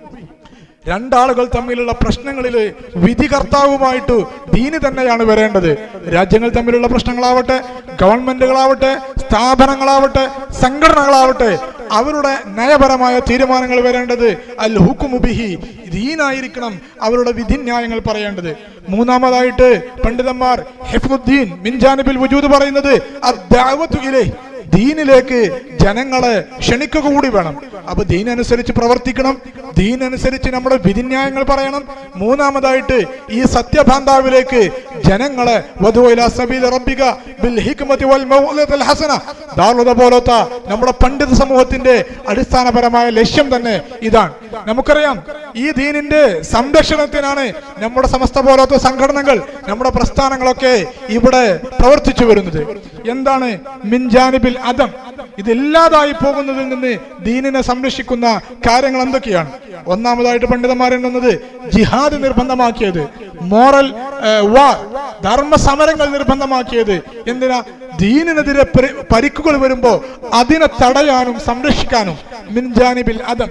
രണ്ടാളുകൾ തമ്മിലുള്ള പ്രശ്നങ്ങളിൽ വിധികർത്താവുമായിട്ട് ദീന് തന്നെയാണ് വരേണ്ടത് രാജ്യങ്ങൾ തമ്മിലുള്ള പ്രശ്നങ്ങളാവട്ടെ ഗവൺമെന്റുകളാവട്ടെ സ്ഥാപനങ്ങളാവട്ടെ സംഘടനകളാവട്ടെ അവരുടെ നയപരമായ തീരുമാനങ്ങൾ വരേണ്ടത് അൽ ഹുക്കുമുബിഹി ദീനായിരിക്കണം അവരുടെ വിധിന്യായങ്ങൾ പറയേണ്ടത് മൂന്നാമതായിട്ട് പണ്ഡിതന്മാർ ഹെഫുദ്ദീൻ മിൻജാനിബിൽ വജൂദ് പറയുന്നത് അദ്ദഅവതു ഇലൈഹി ദീനിലേക്ക് ജനങ്ങളെ ക്ഷണിക്കുക കൂടി വേണം അപ്പൊ ദീനനുസരിച്ച് പ്രവർത്തിക്കണം ദീനനുസരിച്ച് നമ്മുടെ വിധിന്യായങ്ങൾ പറയണം മൂന്നാമതായിട്ട് ഈ സത്യഭാന്താവിലേക്ക് ജനങ്ങളെ വധു ഇലാ സബീല റബ്ബിക ബിൽ ഹിക്മതി വൽ മൗഇദത്തിൽ ഹസന ദാറുദ പോലത്തെ നമ്മുടെ പണ്ഡിത സമൂഹത്തിന്റെ അടിസ്ഥാനപരമായ ലക്ഷ്യം തന്നെ ഇതാണ് നമുക്കറിയാം ഈ ദീനിന്റെ സംരക്ഷണത്തിനാണ് നമ്മുടെ സമസ്ത പോലത്തെ സംഘടനകൾ നമ്മുടെ പ്രസ്ഥാനങ്ങളൊക്കെ ഇവിടെ പ്രവർത്തിച്ചു വരുന്നത് എന്താണ് മിൻജാനിബിൽ അതം ഇതില്ലാതായി പോകുന്നതിൽ നിന്ന് ദീനിനെ സംരക്ഷിക്കുന്ന കാര്യങ്ങൾ എന്തൊക്കെയാണ് ഒന്നാമതായിട്ട് പണ്ഡിതന്മാരെണ്ണുന്നത് ജിഹാദ് നിർബന്ധമാക്കിയത് മോറൽ വാർ ധർമ്മ സമരങ്ങൾ നിർബന്ധമാക്കിയത് എന്തിനാ ദീനിനെതിരെ പരി- പരിക്കുകൾ വരുമ്പോ അതിനെ തടയാനും സംരക്ഷിക്കാനും മിൻജാനിബിൽ അതം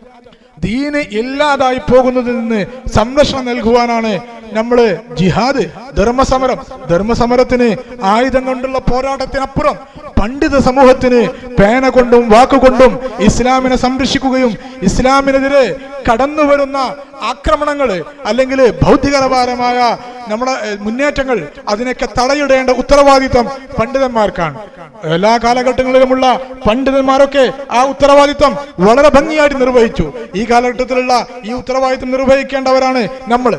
ദീന് ഇല്ലാതായി പോകുന്നതിൽ നിന്ന് സംരക്ഷണം നൽകുവാനാണ് നമ്മള് ജിഹാദ് ധർമ്മസമരം ധർമ്മസമരത്തിന് ആയുധം കൊണ്ടുള്ള പോരാട്ടത്തിനപ്പുറം പണ്ഡിത സമൂഹത്തിന് പേന കൊണ്ടും വാക്കുകൊണ്ടും ഇസ്ലാമിനെ സംരക്ഷിക്കുകയും ഇസ്ലാമിനെതിരെ കടന്നു വരുന്ന ആക്രമണങ്ങൾ അല്ലെങ്കിൽ ഭൗതികപരമായ നമ്മുടെ ഏഹ്, മുന്നേറ്റങ്ങൾ അതിനൊക്കെ തടയിടേണ്ട ഉത്തരവാദിത്വം പണ്ഡിതന്മാർക്കാണ് എല്ലാ കാലഘട്ടങ്ങളിലുമുള്ള പണ്ഡിതന്മാരൊക്കെ ആ ഉത്തരവാദിത്വം വളരെ ഭംഗിയായിട്ട് നിർവഹിച്ചു ഈ കാലഘട്ടത്തിലുള്ള ഈ ഉത്തരവാദിത്വം നിർവഹിക്കേണ്ടവരാണ് നമ്മൾ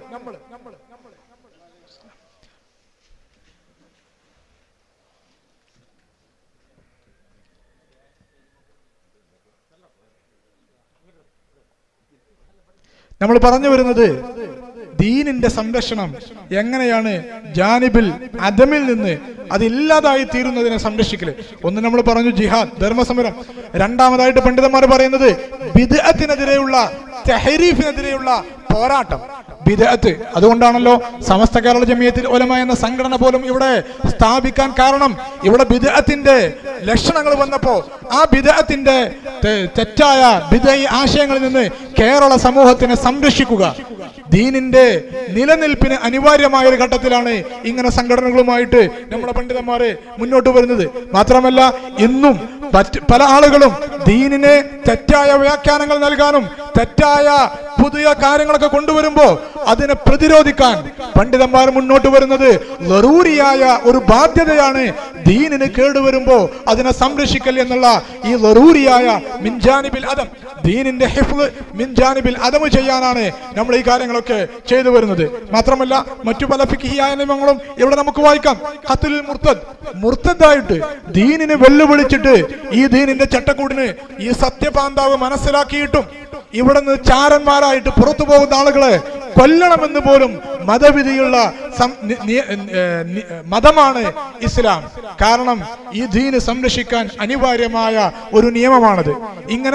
നമ്മൾ പറഞ്ഞു വരുന്നത് ദീനിന്റെ സംരക്ഷണം എങ്ങനെയാണ് ജാനിബിൽ അദമിൽ നിന്ന് അതില്ലാതായി തീരുന്നതിനെ സംരക്ഷിക്കല് ഒന്ന് നമ്മൾ പറഞ്ഞു ജിഹാദ് ധർമ്മസമരം രണ്ടാമതായിട്ട് പണ്ഡിതന്മാർ പറയുന്നത് ബിദ്അത്തിനെതിരെയുള്ള തെഹരീഫിനെതിരെയുള്ള പോരാട്ടം ബിദഅത്ത് അതുകൊണ്ടാണല്ലോ സമസ്ത കേരള ജമിയത്തിൽ ഒലമ എന്ന സംഘടന പോലും ഇവിടെ സ്ഥാപിക്കാൻ കാരണം ഇവിടെ ബിദഅത്തിന്റെ ലക്ഷണങ്ങൾ വന്നപ്പോ ആ ബിദഅത്തിന്റെ തെ- തെറ്റായ ബിദഈ ആശയങ്ങളിൽ നിന്ന് കേരള സമൂഹത്തിനെ സംരക്ഷിക്കുക ദീനിന്റെ നിലനിൽപ്പിന് അനിവാര്യമായ ഒരു ഘട്ടത്തിലാണ് ഇങ്ങനെ സംഘടനകളുമായിട്ട് നമ്മുടെ പണ്ഡിതന്മാര് മുന്നോട്ട് വരുന്നത് മാത്രമല്ല ഇന്നും മറ്റ് പല ആളുകളും ദീനിനെ തെറ്റായ വ്യാഖ്യാനങ്ങൾ നൽകാനും തെറ്റായ പുതിയ കാര്യങ്ങളൊക്കെ കൊണ്ടുവരുമ്പോ അതിനെ പ്രതിരോധിക്കാൻ പണ്ഡിതന്മാർ മുന്നോട്ട് വരുന്നത് ലറൂരിയായ ഒരു ബാധ്യതയാണ് ദീനിന് കേടുവരുമ്പോ അതിനെ സംരക്ഷിക്കൽ എന്നുള്ള ഈ ലറൂരിയായ മിൻജാനിബിൽ അതം ദീനിന്റെ ഹിഫ്ള് മിൻജാനിബിൽ അതമ് ചെയ്യാനാണ് നമ്മൾ ഈ കാര്യങ്ങളൊക്കെ ചെയ്തു വരുന്നത് മാത്രമല്ല മറ്റു പല ഫിഖിയായ നിയമങ്ങളും ഇവിടെ നമുക്ക് വായിക്കാം ഖത്തുൽ മുർത്തദ് മുർത്തദായിട്ട് ദീനിനെ വെല്ലുവിളിച്ചിട്ട് ഈ ദീനിന്റെ ചട്ടക്കൂടിന് ഈ സത്യപാന്താവ് മനസ്സിലാക്കിയിട്ടും ഇവിടെ നിന്ന് ചാരന്മാരായിട്ട് പുറത്തു പോകുന്ന ആളുകളെ കൊല്ലണമെന്ന് പോലും മതവിധിയുള്ള സം- നി- നി- ഏർ നി- മതമാണ് ഇസ്ലാം കാരണം ഈ ദീന് സംരക്ഷിക്കാൻ അനിവാര്യമായ ഒരു നിയമമാണത് ഇങ്ങനെ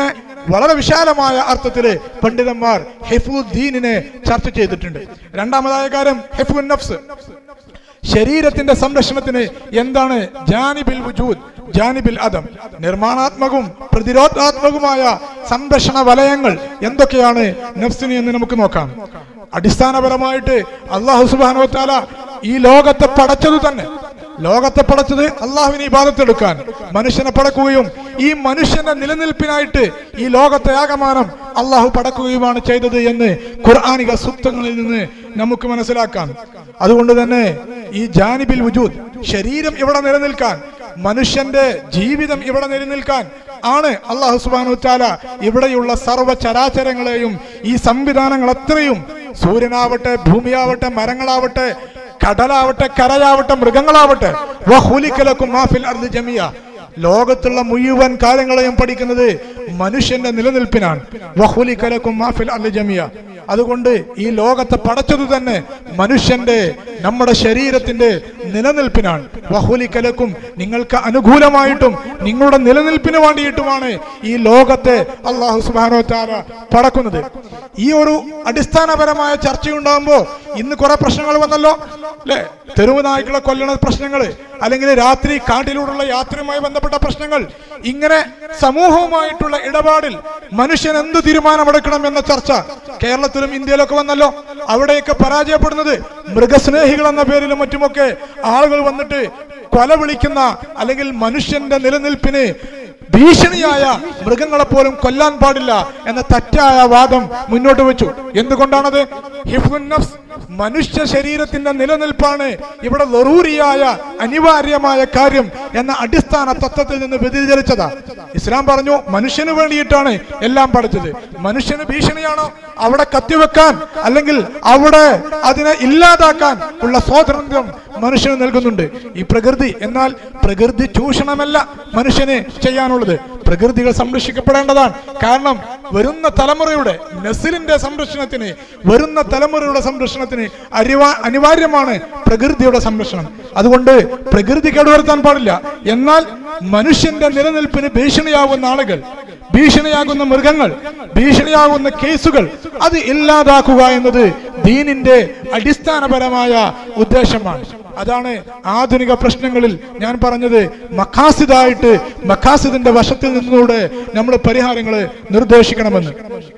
വളരെ വിശാലമായ അർത്ഥത്തില് പണ്ഡിതന്മാർ ഹെഫുദ്ദീനിനെ ചർച്ച ചെയ്തിട്ടുണ്ട് രണ്ടാമതായ കാര്യം ഹെഫുൻ നഫ്സ് ശരീരത്തിന്റെ സംരക്ഷണത്തിന് എന്താണ് ജാനിബിൽ വുജൂദ് ജാനിബിൽ അദം നിർമ്മാണാത്മകവും പ്രതിരോധാത്മകവുമായ സംരക്ഷണ വലയങ്ങൾ എന്തൊക്കെയാണ് നഫ്സിന് എന്ന് നമുക്ക് നോക്കാം അടിസ്ഥാനപരമായിട്ട് അള്ളാഹു സുബാനോ താല ഈ ലോകത്തെ പടച്ചത് തന്നെ ലോകത്തെ പടച്ചത് അള്ളാഹുവിനെ ഇബാദത്തെടുക്കാൻ മനുഷ്യനെ പടക്കുകയും ഈ മനുഷ്യന്റെ നിലനിൽപ്പിനായിട്ട് ഈ ലോകത്തെ ആകമാനം അള്ളാഹു പടക്കുകയുമാണ് ചെയ്തത് എന്ന് ഖുർആാനിക സൂക്തങ്ങളിൽ നിന്ന് നമുക്ക് മനസ്സിലാക്കാം അതുകൊണ്ട് തന്നെ ഈ ജാനിബിൽ വുജൂദ് ശരീരം ഇവിടെ നിലനിൽക്കാൻ മനുഷ്യന്റെ ജീവിതം ഇവിടെ നിലനിൽക്കാൻ ആണ് അള്ളാഹു സുബാനു താല ഇവിടെയുള്ള സർവ്വ ചരാചരങ്ങളെയും ഈ സംവിധാനങ്ങൾ അത്രയും സൂര്യനാവട്ടെ ഭൂമിയാവട്ടെ മരങ്ങളാവട്ടെ കടലാവട്ടെ കരയാവട്ടെ മൃഗങ്ങളാവട്ടെ വഹുലിക്കലക്കും മാഫിൽ അർദ് ജമിയ ലോകത്തുള്ള മുഴുവൻ കാര്യങ്ങളെയും പഠിക്കുന്നത് മനുഷ്യന്റെ നിലനിൽപ്പിനാണ് വഹുലിക്കലക്കും മാഫിൽ അർദ് ജമിയ അതുകൊണ്ട് ഈ ലോകത്തെ പടച്ചത് തന്നെ മനുഷ്യന്റെ നമ്മുടെ ശരീരത്തിന്റെ നിലനിൽപ്പിനാണ് വഹുലിക്കലക്കും നിങ്ങൾക്ക് അനുകൂലമായിട്ടും നിങ്ങളുടെ നിലനിൽപ്പിന് വേണ്ടിയിട്ടുമാണ് ഈ ലോകത്തെ അള്ളാഹു സുബാനോ താര പടക്കുന്നത് ഈ ഒരു അടിസ്ഥാനപരമായ ചർച്ചയുണ്ടാകുമ്പോ ഇന്ന് കുറെ പ്രശ്നങ്ങൾ വന്നല്ലോ അല്ലെ തെരുവ് നായ്ക്കളെ കൊല്ലണ പ്രശ്നങ്ങൾ അല്ലെങ്കിൽ രാത്രി കാട്ടിലൂടെയുള്ള യാത്രയുമായി ബന്ധപ്പെട്ട പ്രശ്നങ്ങൾ ഇങ്ങനെ സമൂഹവുമായിട്ടുള്ള ഇടപാടിൽ മനുഷ്യൻ എന്ത് തീരുമാനമെടുക്കണം എന്ന ചർച്ച കേരളത്തിലും ഇന്ത്യയിലൊക്കെ വന്നല്ലോ അവിടെയൊക്കെ പരാജയപ്പെടുന്നത് മൃഗസ്നേഹികൾ എന്ന പേരിലും മറ്റുമൊക്കെ ആളുകൾ വന്നിട്ട് കൊല വിളിക്കുന്ന അല്ലെങ്കിൽ മനുഷ്യന്റെ നിലനിൽപ്പിന് ഭീഷണിയായ മൃഗങ്ങളെ പോലും കൊല്ലാൻ പാടില്ല എന്ന തെറ്റായ വാദം മുന്നോട്ട് വെച്ചു എന്തുകൊണ്ടാണത് ഹിഫ്ദുൻ നഫ്സ് മനുഷ്യ ശരീരത്തിന്റെ നിലനിൽപ്പാണ് ഇവിടെ ലറൂരിയായ അനിവാര്യമായ കാര്യം എന്ന അടിസ്ഥാന തത്വത്തിൽ നിന്ന് വ്യതിചലിച്ചതാ ഇസ്ലാം പറഞ്ഞു മനുഷ്യന് വേണ്ടിയിട്ടാണ് എല്ലാം പഠിച്ചത് മനുഷ്യന് ഭീഷണിയാണോ അവിടെ കത്തിവെക്കാൻ അല്ലെങ്കിൽ അവിടെ അതിനെ ഇല്ലാതാക്കാൻ ഉള്ള സ്വാതന്ത്ര്യം മനുഷ്യന് നൽകുന്നുണ്ട് ഈ പ്രകൃതി എന്നാൽ പ്രകൃതി ചൂഷണമല്ല മനുഷ്യന് ചെയ്യാനുള്ളത് പ്രകൃതികൾ സംരക്ഷിക്കപ്പെടേണ്ടതാണ് കാരണം വരുന്ന തലമുറയുടെ നസിലിന്റെ സംരക്ഷണത്തിന് വരുന്ന തലമുറയുടെ സംരക്ഷണത്തിന് അരിവാ അനിവാര്യമാണ് പ്രകൃതിയുടെ സംരക്ഷണം അതുകൊണ്ട് പ്രകൃതി കേടുവരുത്താൻ പാടില്ല എന്നാൽ മനുഷ്യന്റെ നിലനിൽപ്പിന് ഭീഷണിയാകുന്ന ആളുകൾ ഭീഷണിയാകുന്ന മൃഗങ്ങൾ ഭീഷണിയാകുന്ന കേസുകൾ അത് ഇല്ലാതാക്കുക എന്നത് ദീനിന്റെ അടിസ്ഥാനപരമായ ഉദ്ദേശമാണ് അതാണ് ആധുനിക പ്രശ്നങ്ങളിൽ ഞാൻ പറഞ്ഞത് മഖാസിദായിട്ട് മഖാസിദിന്റെ വശത്തിൽ നിന്നുകൂടെ നമ്മൾ പരിഹാരങ്ങൾ നിർദ്ദേശിക്കണമെന്ന്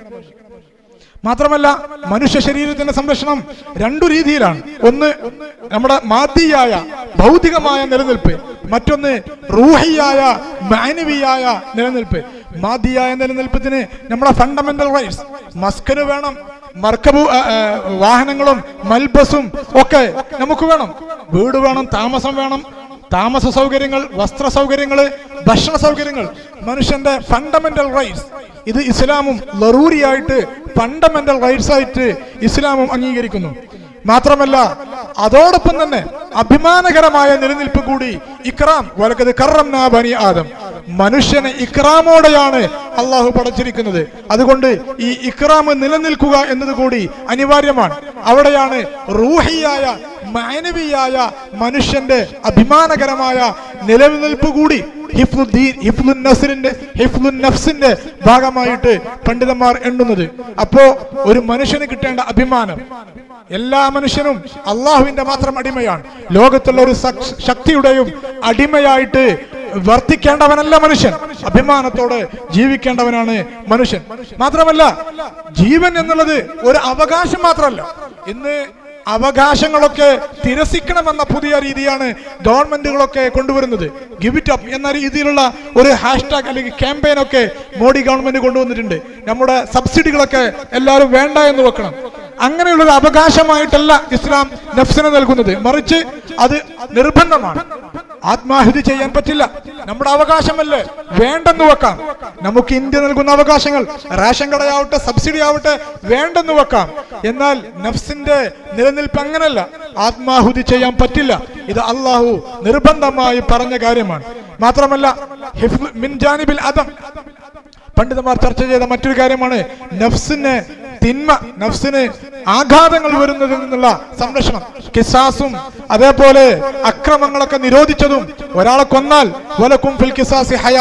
മാത്രമല്ല മനുഷ്യ ശരീരത്തിന്റെ സംരക്ഷണം രണ്ടു രീതിയിലാണ് ഒന്ന് നമ്മുടെ മാതിയായ ഭൗതികമായ നിലനിൽപ്പ് മറ്റൊന്ന് റൂഹിയായ മാനവിയായ നിലനിൽപ്പ് മാതിയായ നിലനിൽപ്പത്തിന് നമ്മുടെ ഫണ്ടമെന്റൽ റൈറ്റ്സ് മസ്കന് വേണം മർക്കബു ആ, ആ, വാഹനങ്ങളും മൽബസും ഒക്കെ നമുക്ക് വേണം വീട് വേണം താമസം വേണം താമസ സൗകര്യങ്ങൾ വസ്ത്ര സൗകര്യങ്ങൾ ഭക്ഷണ സൗകര്യങ്ങൾ മനുഷ്യന്റെ ഫണ്ടമെന്റൽ റൈറ്റ്സ് ഇത് ഇസ്ലാമും ലറൂരിയായിട്ട് ഫണ്ടമെന്റൽ റൈറ്റ്സ് ആയിട്ട് ഇസ്ലാമും അംഗീകരിക്കുന്നു മാത്രമല്ല അതോടൊപ്പം തന്നെ അഭിമാനകരമായ നിലനിൽപ്പ് കൂടി ഇക്രാം വലക്കത് കറം ബനി ആദം മനുഷ്യനെ ഇക്രാമോടെയാണ് അള്ളാഹു പടച്ചിരിക്കുന്നത് അതുകൊണ്ട് ഈ ഇക്രാം നിലനിൽക്കുക എന്നത് കൂടി അനിവാര്യമാണ് അവിടെയാണ് റൂഹിയായ മാനവിയായ മനുഷ്യന്റെ അഭിമാനകരമായ നിലനിൽപ്പ് കൂടി ഹിഫ്ലുദ്ദീൻ ഹിഫ്ലുൻ നസ്രിന്റെ ഹിഫ്ലുൻ നഫ്സിന്റെ ഭാഗമായിട്ട് പണ്ഡിതന്മാർ എണ്ണുന്നത് അപ്പോ ഒരു മനുഷ്യന് കിട്ടേണ്ട അഭിമാനം എല്ലാ മനുഷ്യനും അള്ളാഹുവിന്റെ മാത്രം അടിമയാണ് ലോകത്തുള്ള ഒരു സക്- ശക്തിയുടെയും അടിമയായിട്ട് വർത്തിക്കേണ്ടവനല്ല മനുഷ്യൻ അഭിമാനത്തോടെ ജീവിക്കേണ്ടവനാണ് മനുഷ്യൻ മാത്രമല്ല ജീവൻ എന്നുള്ളത് ഒരു അവകാശം മാത്രമല്ല ഇന്ന് അവകാശങ്ങളൊക്കെ തിരസിക്കണമെന്ന പുതിയ രീതിയാണ് ഗവൺമെന്റുകളൊക്കെ കൊണ്ടുവരുന്നത് ഗിവ് ഇറ്റ് അപ്പ് എന്ന രീതിയിലുള്ള ഒരു ഹാഷ്ടാഗ് അല്ലെങ്കിൽ ക്യാമ്പയിൻ ഒക്കെ മോഡി ഗവൺമെന്റ് കൊണ്ടുവന്നിട്ടുണ്ട് നമ്മുടെ സബ്സിഡികളൊക്കെ എല്ലാവരും വേണ്ട എന്ന് വെക്കണം അങ്ങനെയുള്ള ഒരു അവകാശമായിട്ടല്ല ഇസ്ലാം നഫ്സിനെ നൽകുന്നത് മറിച്ച് അത് നിർബന്ധമാണ് ആത്മാഹുതി ചെയ്യാൻ പറ്റില്ല നമ്മുടെ അവകാശമല്ലേ വേണ്ടെന്ന് വെക്കാം നമുക്ക് ഇന്ത്യ നൽകുന്ന അവകാശങ്ങൾ റേഷൻ കടയാവട്ടെ സബ്സിഡി ആവട്ടെ വേണ്ടെന്ന് വെക്കാം എന്നാൽ നഫ്സിന്റെ നിലനിൽപ്പ് അങ്ങനല്ല ആത്മാഹുതി ചെയ്യാൻ പറ്റില്ല ഇത് അള്ളാഹു നിർബന്ധമായി പറഞ്ഞ കാര്യമാണ് മാത്രമല്ല ഹിഫ്ള് മിൻ ജാനിബിൽ അദം പണ്ഡിതന്മാർ ചർച്ച ചെയ്ത മറ്റൊരു കാര്യമാണ് നഫ്സിന് തിന്മ നഫ്സിന് ആഘാതങ്ങൾ വരുന്നതിൽ നിന്നുള്ള സംരക്ഷണം കിസാസും അതേപോലെ അക്രമങ്ങളൊക്കെ നിരോധിച്ചതും ഒരാളെ കൊന്നാൽ വലക്കും ഫിൽ കിസാസി ഹയാത്ത്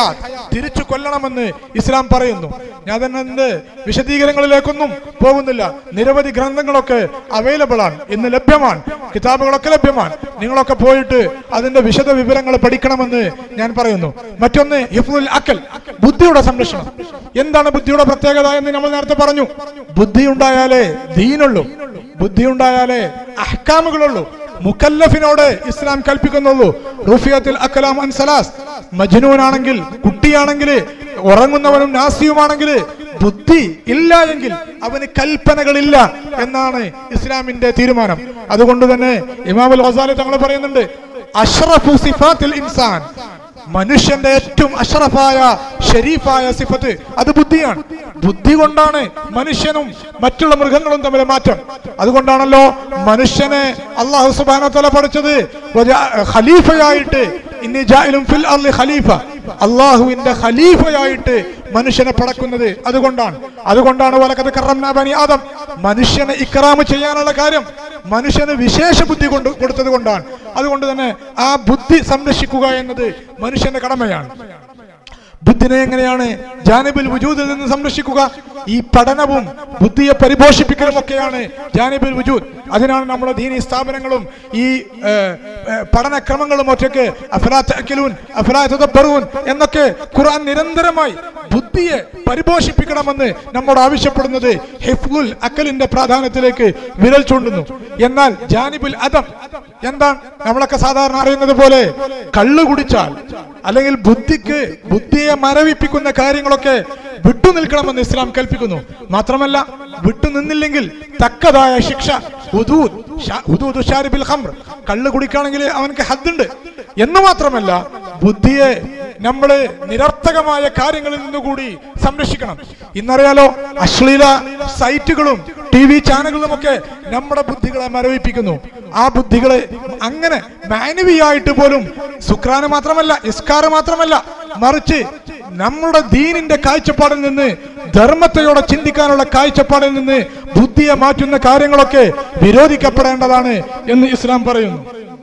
തിരിച്ചു കൊല്ലണമെന്ന് ഇസ്ലാം പറയുന്നു ഞാൻ തന്നെ എന്ത് വിശദീകരണങ്ങളിലേക്കൊന്നും പോകുന്നില്ല നിരവധി ഗ്രന്ഥങ്ങളൊക്കെ അവൈലബിൾ ആണ് ഇന്ന് ലഭ്യമാണ് കിതാബുകളൊക്കെ ലഭ്യമാണ് നിങ്ങളൊക്കെ പോയിട്ട് അതിന്റെ വിശദ വിവരങ്ങൾ പഠിക്കണമെന്ന് ഞാൻ പറയുന്നു മറ്റൊന്ന് ഹിഫ്ദുൽ അക്കൽ ബുദ്ധിയുടെ സംരക്ഷണം എന്താണ് ബുദ്ധിയുടെ പ്രത്യേകത എന്ന് നമ്മൾ നേരത്തെ പറഞ്ഞു ബുദ്ധി ഉണ്ടായാലേ ദീനുള്ളൂ ബുദ്ധി ഉണ്ടായാലേ അഹ്കാമുകളുള്ളൂ മുക്കല്ലഫിനോട് ഇസ്ലാം കൽപ്പിക്കുന്നുള്ളൂ റുഫിയത്തിൽ അക്കലാം അൻസലാസ് മജ്നൂനാണെങ്കിൽ കുട്ടിയാണെങ്കിൽ ഉറങ്ങുന്നവനും നാസിയുമാണെങ്കിൽ ബുദ്ധി ഇല്ല എങ്കിൽ അവന് കൽപ്പനകളില്ല എന്നാണ് ഇസ്ലാമിന്റെ തീരുമാനം അതുകൊണ്ട് തന്നെ ഇമാമുൽ ഗസാലി തങ്ങൾ പറയുന്നുണ്ട് അഷ്റഫു സിഫാത്തിൽ ഇൻസാൻ മനുഷ്യന്റെ ഏറ്റവും അഷറഫായ ഷരീഫായ സിഫത്ത് അത് ബുദ്ധിയാണ് ബുദ്ധി കൊണ്ടാണ് മനുഷ്യനും മറ്റുള്ള മൃഗങ്ങളും തമ്മിലെ മാറ്റം അതുകൊണ്ടാണല്ലോ മനുഷ്യനെ അള്ളാഹു സുബാന തല പഠിച്ചത് വജാ- ഖലീഫയായിട്ട് ഇന്നി ജാഇലും ഫിൽ അർളി ഖലീഫ അള്ളാഹുവിന്റെ ഖലീഫയായിട്ട് മനുഷ്യനെ പടക്കുന്നത് അതുകൊണ്ടാണ് അതുകൊണ്ടാണ് വലക്കത് കറംനാ ബനി ആദം മനുഷ്യനെ ഇക്രാമ് ചെയ്യാനുള്ള കാര്യം മനുഷ്യന് വിശേഷ ബുദ്ധി കൊണ്ട് കൊടുത്തത് കൊണ്ടാണ് അതുകൊണ്ട് തന്നെ ആ ബുദ്ധി സംരക്ഷിക്കുക എന്നത് മനുഷ്യന്റെ കടമയാണ് ബുദ്ധിനെ എങ്ങനെയാണ് ജാനിബിൽ വുജൂദിൽ നിന്ന് സംരക്ഷിക്കുക ഈ പഠനവും ബുദ്ധിയെ പരിപോഷിപ്പിക്കലും ഒക്കെയാണ് ജാനിബിൽ വുജൂദ് അതിനാണ് നമ്മുടെ ദീനി സ്ഥാപനങ്ങളും ഈ ഏ, ഏ, പഠനക്രമങ്ങളും ഒറ്റയ്ക്ക് അഫലാ തഅക്കിലൂൻ, അഫലാ തദബ്ബറൂൻ എന്നൊക്കെ ഖുർആൻ നിരന്തരമായി ബുദ്ധിയെ പരിപോഷിപ്പിക്കണമെന്ന് നമ്മോട് ആവശ്യപ്പെടുന്നത് ഹിഫ്ലുൽ അക്കലിന്റെ പ്രാധാന്യത്തിലേക്ക് വിരൽ ചൂണ്ടുന്നു എന്നാൽ ജാനിബുൽ അദം എന്താണ് നമ്മളൊക്കെ സാധാരണ അറിയുന്നത് പോലെ കള്ളു കുടിച്ചാൽ അല്ലെങ്കിൽ ബുദ്ധിക്ക് ബുദ്ധിയെ മരവിപ്പിക്കുന്ന കാര്യങ്ങളൊക്കെ വിട്ടുനിൽക്കണമെന്ന് ഇസ്ലാം കൽപ്പിക്കുന്നു മാത്രമല്ല വിട്ടുനിന്നില്ലെങ്കിൽ തക്കതായ ശിക്ഷ ഹുദൂദ് ഷാ- ഹുദൂദ് ഷാരിബിൽ ഖംർ കള്ള് കുടിക്കുകയാണെങ്കിൽ അവനക്ക് ഹദ്ദുണ്ട് എന്ന് മാത്രമല്ല ബുദ്ധിയെ നമ്മൾ നിരർത്ഥകമായ കാര്യങ്ങളിൽ നിന്നുകൂടി സംരക്ഷിക്കണം ഇന്നറിയാലോ അശ്ലീല സൈറ്റുകളും ടി വി ചാനലുകളും ഒക്കെ നമ്മുടെ ബുദ്ധികളെ മരവിപ്പിക്കുന്നു ആ ബുദ്ധികളെ അങ്ങനെ മാനവിയായിട്ട് പോലും സുക്രാന് മാത്രമല്ല ഇസ്കാറ് മാത്രമല്ല മറിച്ച് നമ്മുടെ ദീനിന്റെ കാഴ്ചപ്പാടിൽ നിന്ന് ധർമ്മത്തെയോടെ ചിന്തിക്കാനുള്ള കാഴ്ചപ്പാടിൽ നിന്ന് ബുദ്ധിയെ മാറ്റുന്ന കാര്യങ്ങളൊക്കെ വിരോധിക്കപ്പെടേണ്ടതാണ് എന്ന് ഇസ്ലാം പറയുന്നു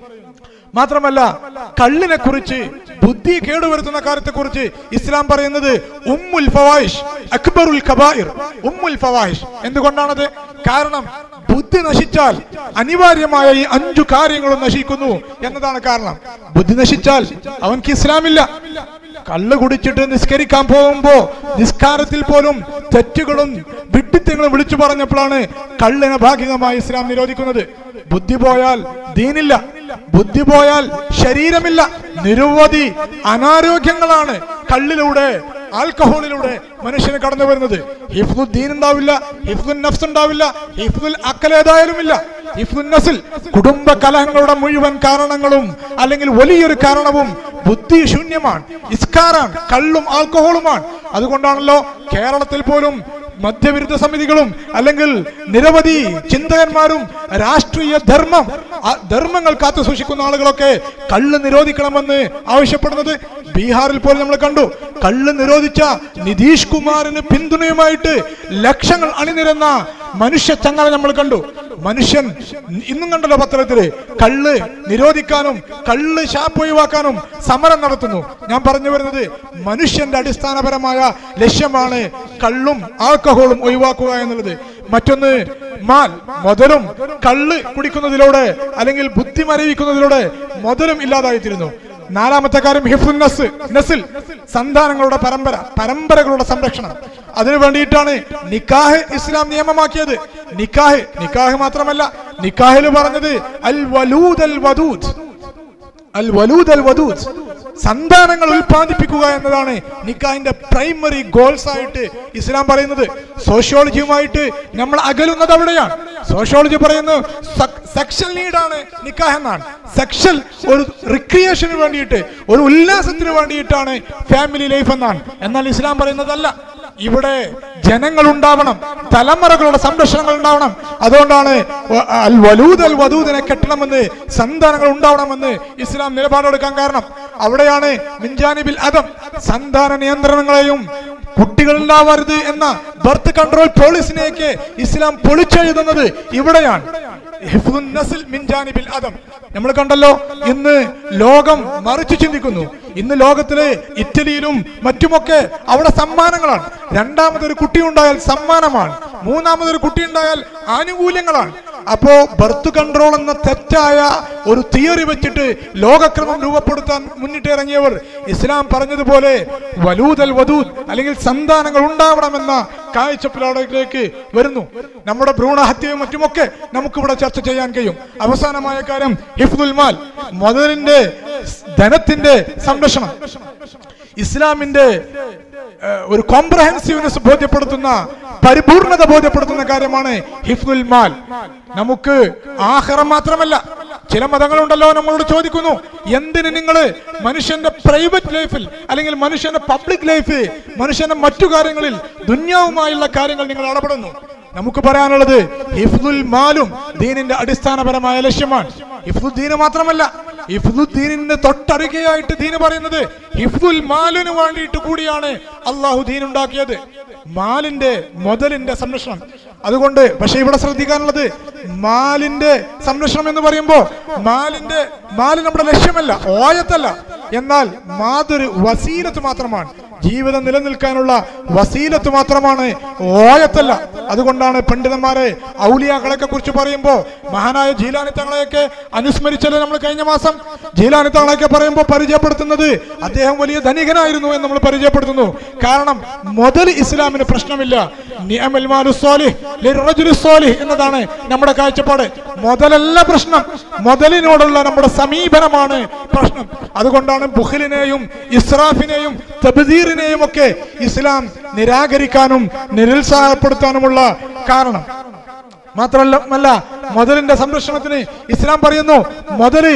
മാത്രമല്ല കള്ളിനെ കുറിച്ച് ബുദ്ധി കേടുവരുത്തുന്ന കാര്യത്തെ കുറിച്ച് ഇസ്ലാം പറയുന്നത് ഉമ്മുൽ ഫവാഹിഷ് അക്ബറുൽ കബായിർ ഉമ്മുൽ ഫവാഹിഷ് എന്തുകൊണ്ടാണത് കാരണം ബുദ്ധി നശിച്ചാൽ അനിവാര്യമായ ഈ അഞ്ചു കാര്യങ്ങളും നശിക്കുന്നു എന്നതാണ് കാരണം ബുദ്ധി നശിച്ചാൽ അവൻക്ക് ഇസ്ലാമില്ല കള്ള് കുടിച്ചിട്ട് നിസ്കരിക്കാൻ പോകുമ്പോ നിസ്കാരത്തിൽ പോലും തെറ്റുകളും വിഡിത്തങ്ങളും വിളിച്ചു പറഞ്ഞപ്പോഴാണ് കള്ളിനെ ഭാഗികമായി ഇസ്ലാം നിരോധിക്കുന്നത് ബുദ്ധി പോയാൽ ദീനില്ല ബുദ്ധി പോയാൽ ശരീരമില്ല നിരവധി അനാരോഗ്യങ്ങളാണ് കള്ളിലൂടെ ആൽക്കഹോളിലൂടെ മനുഷ്യന് കടന്നു വരുന്നത് ഹിഫ്ദുൽ ദീൻ ഉണ്ടാവില്ല ഹിഫ്ദുൽ നഫ്സ് ഉണ്ടാവില്ല ഹിഫ്ദുൽ അക്കൽ ഏതായാലും ഇല്ല ഹിഫ്ദുൽ നസിൽ കുടുംബ കലഹങ്ങളുടെ മുഴുവൻ കാരണങ്ങളും അല്ലെങ്കിൽ വലിയൊരു കാരണവും ബുദ്ധി ശൂന്യമാണ് ഇസ്കാറാണ് കള്ളും ആൽക്കഹോളുമാണ് അതുകൊണ്ടാണല്ലോ കേരളത്തിൽ പോലും മദ്യവിരുദ്ധ സമിതികളും അല്ലെങ്കിൽ നിരവധി ചിന്തകന്മാരും രാഷ്ട്രീയ ധർമ്മം ആ ധർമ്മങ്ങൾ കാത്തു സൂക്ഷിക്കുന്ന ആളുകളൊക്കെ കള്ള് നിരോധിക്കണമെന്ന് ആവശ്യപ്പെടുന്നത് ബീഹാറിൽ പോലും നമ്മൾ കണ്ടു കള്ള് നിരോധിച്ച നിതീഷ് കുമാറിന് പിന്തുണയുമായിട്ട് ലക്ഷങ്ങൾ അണിനിരന്ന മനുഷ്യ ചങ്ങല നമ്മൾ കണ്ടു മനുഷ്യൻ ഇന്നും കണ്ടല്ലോ പത്രത്തില് കള്ള് നിരോധിക്കാനും കള്ള് ഷാപ്പ് ഒഴിവാക്കാനും സമരം നടത്തുന്നു ഞാൻ പറഞ്ഞു വരുന്നത് മനുഷ്യന്റെ അടിസ്ഥാനപരമായ ലക്ഷ്യമാണ് കള്ളും ആൽക്കഹോളും ഒഴിവാക്കുക എന്നുള്ളത് മറ്റൊന്ന് മാൽ മുതലും കള്ള് കുടിക്കുന്നതിലൂടെ അല്ലെങ്കിൽ ബുദ്ധി മരവിക്കുന്നതിലൂടെ മുതലും ഇല്ലാതായിത്തീരുന്നു നാലാമത്തെ കാര്യം ഹിഫുൽ നസ് നസിൽ സന്താനങ്ങളുടെ പരമ്പര പരമ്പരകളുടെ സംരക്ഷണം അതിനു വേണ്ടിയിട്ടാണ് നിക്കാഹ് ഇസ്ലാം നിയമമാക്കിയത് നിക്കാഹ് നിക്കാഹ് മാത്രമല്ല നിക്കാഹിൽ പറഞ്ഞത് അൽ വലൂദ് അൽ വദൂദ് അൽ വലൂദ് അൽ വദൂദ് സന്താനങ്ങൾ ഉൽപ്പാദിപ്പിക്കുക എന്നതാണ് നിക്കാഹിന്റെ പ്രൈമറി ഗോൾസ് ആയിട്ട് ഇസ്ലാം പറയുന്നത് സോഷ്യോളജിയുമായിട്ട് നമ്മൾ അകലുന്നത് അവിടെയാണ് സോഷ്യോളജി പറയുന്നത് സെക്ഷൽ നീഡാണ് നിക്കാഹ് എന്നാണ് സെക്ഷൽ ഒരു റിക്രിയേഷന് വേണ്ടിയിട്ട് ഒരു ഉല്ലാസത്തിന് വേണ്ടിയിട്ടാണ് ഫാമിലി ലൈഫ് എന്നാണ് എന്നാൽ ഇസ്ലാം പറയുന്നതല്ല ഇവിടെ ജനങ്ങൾ ഉണ്ടാവണം തലമുറകളുടെ സംരക്ഷണങ്ങൾ ഉണ്ടാവണം അതുകൊണ്ടാണ് വ- അൽ വലൂദ് അൽ വദൂദിനെ കെട്ടണമെന്ന് സന്താനങ്ങൾ ഉണ്ടാവണമെന്ന് ഇസ്ലാം നിലപാടെടുക്കാൻ കാരണം അവിടെയാണ് മിൻജാനിബിൽ അതം സന്താന നിയന്ത്രണങ്ങളെയും കുട്ടികൾ ഉണ്ടാവരുത് എന്ന ബർത്ത് കൺട്രോൾ പോളിസിനെയൊക്കെ ഇസ്ലാം പൊളിച്ചെഴുതുന്നത് ഇവിടെയാണ് ഹിഫ്ദുൻ നസ്ൽ മിൻ ജാനിബിൽ അദം നമ്മൾ കണ്ടല്ലോ ഇന്ന് ലോകം മറിച്ച് ചിന്തിക്കുന്നു ഇന്ന് ലോകത്തിലെ ഇറ്റലിയിലും മറ്റുമൊക്കെ അവിടെ സമ്മാനങ്ങളാണ് രണ്ടാമതൊരു കുട്ടി ഉണ്ടായാൽ സമ്മാനമാണ് മൂന്നാമതൊരു കുട്ടി ഉണ്ടായാൽ ആനുകൂല്യങ്ങളാണ് അപ്പോ ബർത്ത് കൺട്രോൾ എന്ന തെറ്റായ ഒരു തിയറി വെച്ചിട്ട് ലോകക്രമം രൂപപ്പെടുത്താൻ മുന്നിട്ടിറങ്ങിയവർ ഇസ്ലാം പറഞ്ഞതുപോലെ വലൂദൽ വധൂദ് അല്ലെങ്കിൽ സന്താനങ്ങൾ ഉണ്ടാവണമെന്ന കാഴ്ചപ്പാടിലേക്ക് വരുന്നു നമ്മുടെ ഭ്രൂണഹത്യയും മറ്റുമൊക്കെ നമുക്കിവിടെ ചർച്ച ചെയ്യാൻ കഴിയും അവസാനമായ കാര്യം ഹിഫ്ദുൽ മാൽ മുതലിന്റെ ധനത്തിന്റെ സംരക്ഷണം ഇസ്ലാമിന്റെ ഏഹ്, ഒരു കോംപ്രഹെൻസീവ്നെസ് ബോധ്യപ്പെടുത്തുന്ന പരിപൂർണത ബോധ്യപ്പെടുത്തുന്ന കാര്യമാണ് ഹിഫ്ദുൽ മാൽ നമുക്ക് ആഹാരം മാത്രമല്ല ചില മതങ്ങളുണ്ടല്ലോ നമ്മളോട് ചോദിക്കുന്നു എന്തിന് നിങ്ങൾ മനുഷ്യന്റെ പ്രൈവറ്റ് ലൈഫിൽ അല്ലെങ്കിൽ മനുഷ്യന്റെ പബ്ലിക് ലൈഫ് മനുഷ്യന്റെ മറ്റു കാര്യങ്ങളിൽ ദുന്യാവുമായുള്ള കാര്യങ്ങൾ നിങ്ങൾ ഇടപെടുന്നു നമുക്ക് പറയാനുള്ളത് ഹിഫ്ദുൽ മാലും ദീനിന്റെ അടിസ്ഥാനപരമായ ലക്ഷ്യമാണ് ഹിഫ്ദുൽ ദീന് മാത്രമല്ല ഹിഫ്ദുൽ ദീനിന്റെ തൊട്ടടുകയായിട്ട് ദീന് പറയുന്നത് ഹിഫ്ദുൽ മാലിന് വേണ്ടിയിട്ട് കൂടിയാണ് അള്ളാഹു ദീൻ ഉണ്ടാക്കിയത് മാലിന്റെ മുതലിന്റെ സംരക്ഷണം അതുകൊണ്ട് പക്ഷെ ഇവിടെ ശ്രദ്ധിക്കാനുള്ളത് മാലിന്റെ സംരക്ഷണം എന്ന് പറയുമ്പോ മാലിന്റെ മാല് നമ്മുടെ ലക്ഷ്യമല്ല ഓയത്തല്ല എന്നാൽ മാതൊരു വസീലത്ത് മാത്രമാണ് ജീവിതം നിലനിൽക്കാനുള്ള വസീലത്ത് മാത്രമാണ് ഓയത്തല്ല അതുകൊണ്ടാണ് പണ്ഡിതന്മാരെ ഔലിയാക്കളെയൊക്കെ കുറിച്ച് പറയുമ്പോൾ മഹാനായ ജീലാനി തങ്ങളെയൊക്കെ അനുസ്മരിച്ചല്ലോ നമ്മൾ കഴിഞ്ഞ മാസം ജീലാനി തങ്ങളെയൊക്കെ പറയുമ്പോൾ പരിചയപ്പെടുത്തുന്നത് അദ്ദേഹം വലിയ ധനികനായിരുന്നു എന്ന് നമ്മൾ പരിചയപ്പെടുത്തുന്നു കാരണം മുതൽ ഇസ്ലാമിന് പ്രശ്നമില്ല നിഅമൽ മാലു സ്വാലിഹ് ലിർറജുലി സ്വാലിഹ് എന്നതാണ് നമ്മുടെ കാഴ്ചപ്പാട് മുതലല്ല പ്രശ്നം മുതലിനോടുള്ള നമ്മുടെ സമീപനമാണ് പ്രശ്നം അതുകൊണ്ടാണ് ബുഖലിനെയും ഇസ്രാഫിനെയും തബ്ദീറിനെയും ഒക്കെ ഇസ്ലാം നിരാകരിക്കാനും നിരുത്സാഹപ്പെടുത്താനുമുള്ള കാരണം മാത്രമല്ല മുതലിന്റെ സംരക്ഷണത്തിന് ഇസ്ലാം പറയുന്നു മുതല്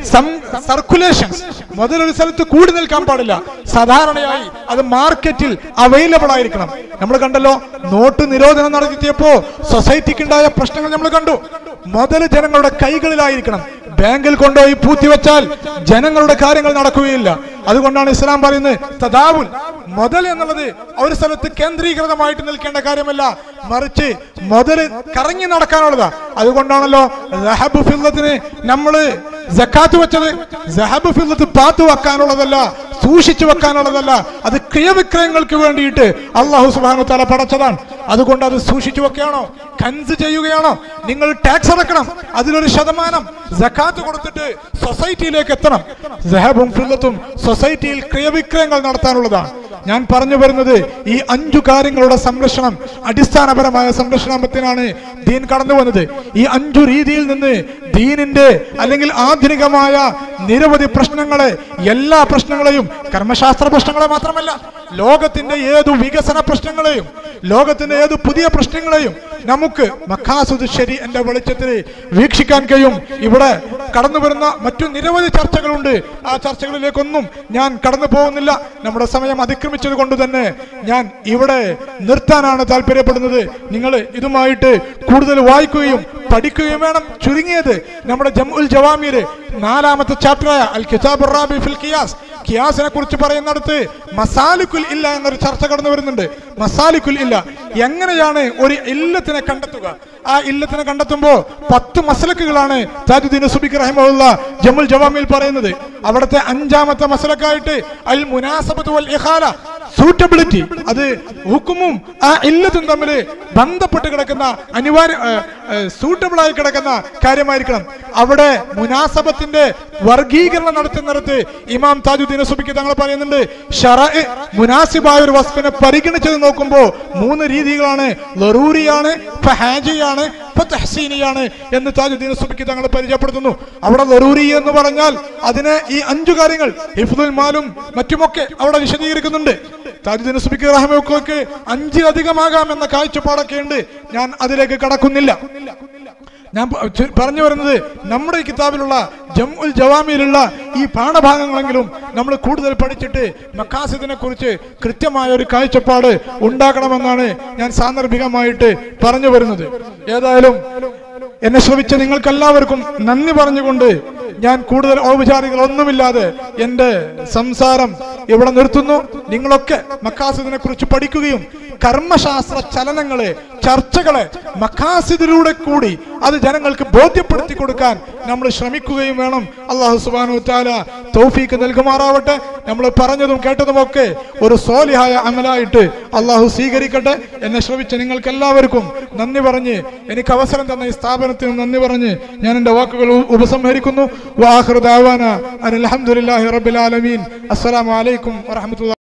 സർക്കുലേഷൻ മുതൽ ഒരു സ്ഥലത്ത് കൂടി നിൽക്കാൻ പാടില്ല സാധാരണയായി അത് മാർക്കറ്റിൽ അവൈലബിൾ ആയിരിക്കണം നമ്മൾ കണ്ടല്ലോ നോട്ട് നിരോധനം നടത്തിയപ്പോ സൊസൈറ്റിക്കുണ്ടായ പ്രശ്നങ്ങൾ നമ്മൾ കണ്ടു മുതൽ ജനങ്ങളുടെ കൈകളിലായിരിക്കണം ബാങ്കിൽ കൊണ്ടുപോയി പൂത്തിവെച്ചാൽ ജനങ്ങളുടെ കാര്യങ്ങൾ നടക്കുകയില്ല അതുകൊണ്ടാണ് ഇസ്ലാം പറയുന്നത് തദാവുൽ മുതൽ എന്നുള്ളത് ഒരു സ്ഥലത്ത് കേന്ദ്രീകൃതമായിട്ട് നിൽക്കേണ്ട കാര്യമല്ല മറിച്ച് മുതൽ കറങ്ങി നടക്കാനുള്ളതാ അതുകൊണ്ടാണല്ലോ റഹബ് ഫില്ലത്തിന് നമ്മള് ജക്കാത്ത് വെച്ചത് ജഹബ് ഫില്ലത്ത് പാത്തു വെക്കാനുള്ളതല്ല സൂക്ഷിച്ചു വെക്കാനുള്ളതല്ല അത് ക്രിയവിക്രയങ്ങൾക്ക് വേണ്ടിയിട്ട് അള്ളാഹു സുബാനു തല പടച്ചതാണ് അതുകൊണ്ട് അത് സൂക്ഷിച്ചു വെക്കുകയാണോ കൻസ് ചെയ്യുകയാണോ നിങ്ങൾ ടാക്സ് അടക്കണം അതിലൊരു ശതമാനം ജക്കാത്ത് കൊടുത്തിട്ട് സൊസൈറ്റിയിലേക്ക് എത്തണം ജഹബും ഫില്ലത്തും സൊസൈറ്റിയിൽ ക്രിയവിക്രയങ്ങൾ നടത്താനുള്ളതാണ് ഞാൻ പറഞ്ഞു വരുന്നത് ഈ അഞ്ചു കാര്യങ്ങളുടെ സംരക്ഷണം അടിസ്ഥാനപരമായ സംരക്ഷണത്തിനാണ് ദീൻ കടന്നു വന്നത് ഈ അഞ്ചു രീതിയിൽ നിന്ന് ദീനിന്റെ അല്ലെങ്കിൽ ആധുനികമായ നിരവധി പ്രശ്നങ്ങളെ എല്ലാ പ്രശ്നങ്ങളെയും കർമ്മശാസ്ത്ര പ്രശ്നങ്ങളെ മാത്രമല്ല ലോകത്തിന്റെ ഏതു വികസന പ്രശ്നങ്ങളെയും ലോകത്തിന്റെ ഏത് പുതിയ പ്രശ്നങ്ങളെയും നമുക്ക് മക്കാസുദ് ശരി എന്റെ വെളിച്ചത്തിൽ വീക്ഷിക്കാൻ കഴിയും ഇവിടെ കടന്നു വരുന്ന മറ്റു നിരവധി ചർച്ചകളുണ്ട് ആ ചർച്ചകളിലേക്കൊന്നും ഞാൻ കടന്നു പോകുന്നില്ല നമ്മുടെ സമയം അതിക്രമിച്ചത് കൊണ്ട് തന്നെ ഞാൻ ഇവിടെ നിർത്താനാണ് താല്പര്യപ്പെടുന്നത് നിങ്ങൾ ഇതുമായിട്ട് കൂടുതൽ വായിക്കുകയും പഠിക്കുകയും വേണം ചുരുങ്ങിയത് നമ്മുടെ ജംഉൽ ജവാമീര് നാലാമത്തെ ചാപ്റ്ററായ അൽ കിതാബ് റാബി ഫിൽ കിയാസ് കിയാസിനെ കുറിച്ച് പറയുന്നിടത്ത് മസാലിക്കുൽ ഇല്ല എന്നൊരു ചർച്ച കടന്നു വരുന്നുണ്ട് മസാലിക്കുൽ ഇല്ല എങ്ങനെയാണ് ഒരു ഇല്ലത്തിനെ കണ്ടെത്തുക ആ ഇല്ലത്തിനെ കണ്ടെത്തുമ്പോ പത്ത് മസലക്കുകളാണ് താജുദ്ദീൻ സുബിക്ക് റഹിമുള്ള ജമുൽ ജവാമിൽ പറയുന്നത് അവിടുത്തെ അഞ്ചാമത്തെ മസലക്കായിട്ട് അൽ മുനാസബത്ത് വൽ ഇഖാല സൂട്ടബിലിറ്റി അത് ഹുക്കുമും ആ ഇല്ലത്തും തമ്മിൽ ബന്ധപ്പെട്ട് കിടക്കുന്ന അനിവാര്യ സൂട്ടബിൾ ആയി കിടക്കുന്ന കാര്യമായിരിക്കണം അവിടെ മുനാസബത്തിന്റെ വർഗീകരണം നടത്തുന്നിടത്ത് ഇമാം താജുദ്ദീൻ സുബിക്ക് തങ്ങൾ പറയുന്നുണ്ട് ഷറ മുനാസിബായ ഒരു വസ്തുവിനെ പരിഗണിച്ചത് നോക്കുമ്പോൾ മൂന്ന് രീതികളാണ് ലറൂരിയാണ് ഫഹാജിയാണ് തഹസീനിയാണ് എന്ന് താജുദ്ദീൻ സുബിക്ക് തങ്ങൾ പരിചയപ്പെടുത്തുന്നു അവിടെ ലറൂരി എന്ന് പറഞ്ഞാൽ അതിനെ ഈ അഞ്ചു കാര്യങ്ങൾ ഹിഫ്ദുൽ മാലും മറ്റുമൊക്കെ അവിടെ വിശദീകരിക്കുന്നുണ്ട് താജുദ്ദീൻ സുബിക്ക് റഹ്മക്ക് അഞ്ചിലധികമാകാം എന്ന കാഴ്ചപ്പാടൊക്കെ ഉണ്ട് ഞാൻ അതിലേക്ക് കടക്കുന്നില്ല ഞാൻ പ- ചു- പറഞ്ഞു വരുന്നത് നമ്മുടെ ഈ കിതാബിലുള്ള ജം ഉൽ ജവാമിയിലുള്ള ഈ പാഠഭാഗങ്ങളെങ്കിലും നമ്മൾ കൂടുതൽ പഠിച്ചിട്ട് മക്കാസിദിനെ കുറിച്ച് കൃത്യമായ ഒരു കാഴ്ചപ്പാട് ഉണ്ടാക്കണമെന്നാണ് ഞാൻ സാന്ദർഭികമായിട്ട് പറഞ്ഞു വരുന്നത് ഏതായാലും എന്നെ ശ്രമിച്ച നിങ്ങൾക്കെല്ലാവർക്കും നന്ദി പറഞ്ഞുകൊണ്ട് ഞാൻ കൂടുതൽ ഔപചാരികൾ ഒന്നുമില്ലാതെ എന്റെ സംസാരം ഇവിടെ നിർത്തുന്നു നിങ്ങളൊക്കെ മക്കാസിദിനെ കുറിച്ച് പഠിക്കുകയും കർമ്മശാസ്ത്ര ചലനങ്ങളെ ചർച്ചകളെ മക്കാസിദിലൂടെ കൂടി അത് ജനങ്ങൾക്ക് ബോധ്യപ്പെടുത്തി കൊടുക്കാൻ നമ്മൾ ശ്രമിക്കുകയും വേണം അള്ളാഹു സുബാനു താല തൗഫീക്ക് നൽകുമാറാവട്ടെ നമ്മൾ പറഞ്ഞതും കേട്ടതുമൊക്കെ ഒരു സോലിഹായ അമലായിട്ട് അള്ളാഹു സ്വീകരിക്കട്ടെ എന്നെ ശ്രമിച്ച നിങ്ങൾക്ക് എല്ലാവർക്കും നന്ദി പറഞ്ഞ് എനിക്ക് അവസരം തന്ന ഈ സ്ഥാപനത്തിന് നന്ദി പറഞ്ഞ് ഞാൻ എൻ്റെ വാക്കുകൾ ഉ- ഉപസംഹരിക്കുന്നു വാഹൃദാവാന അലഹമുല്ലാഹി റബ്ബിൽ ആലമീൻ അസ്സലാമു അലൈക്കും വറഹമത്തുള്ള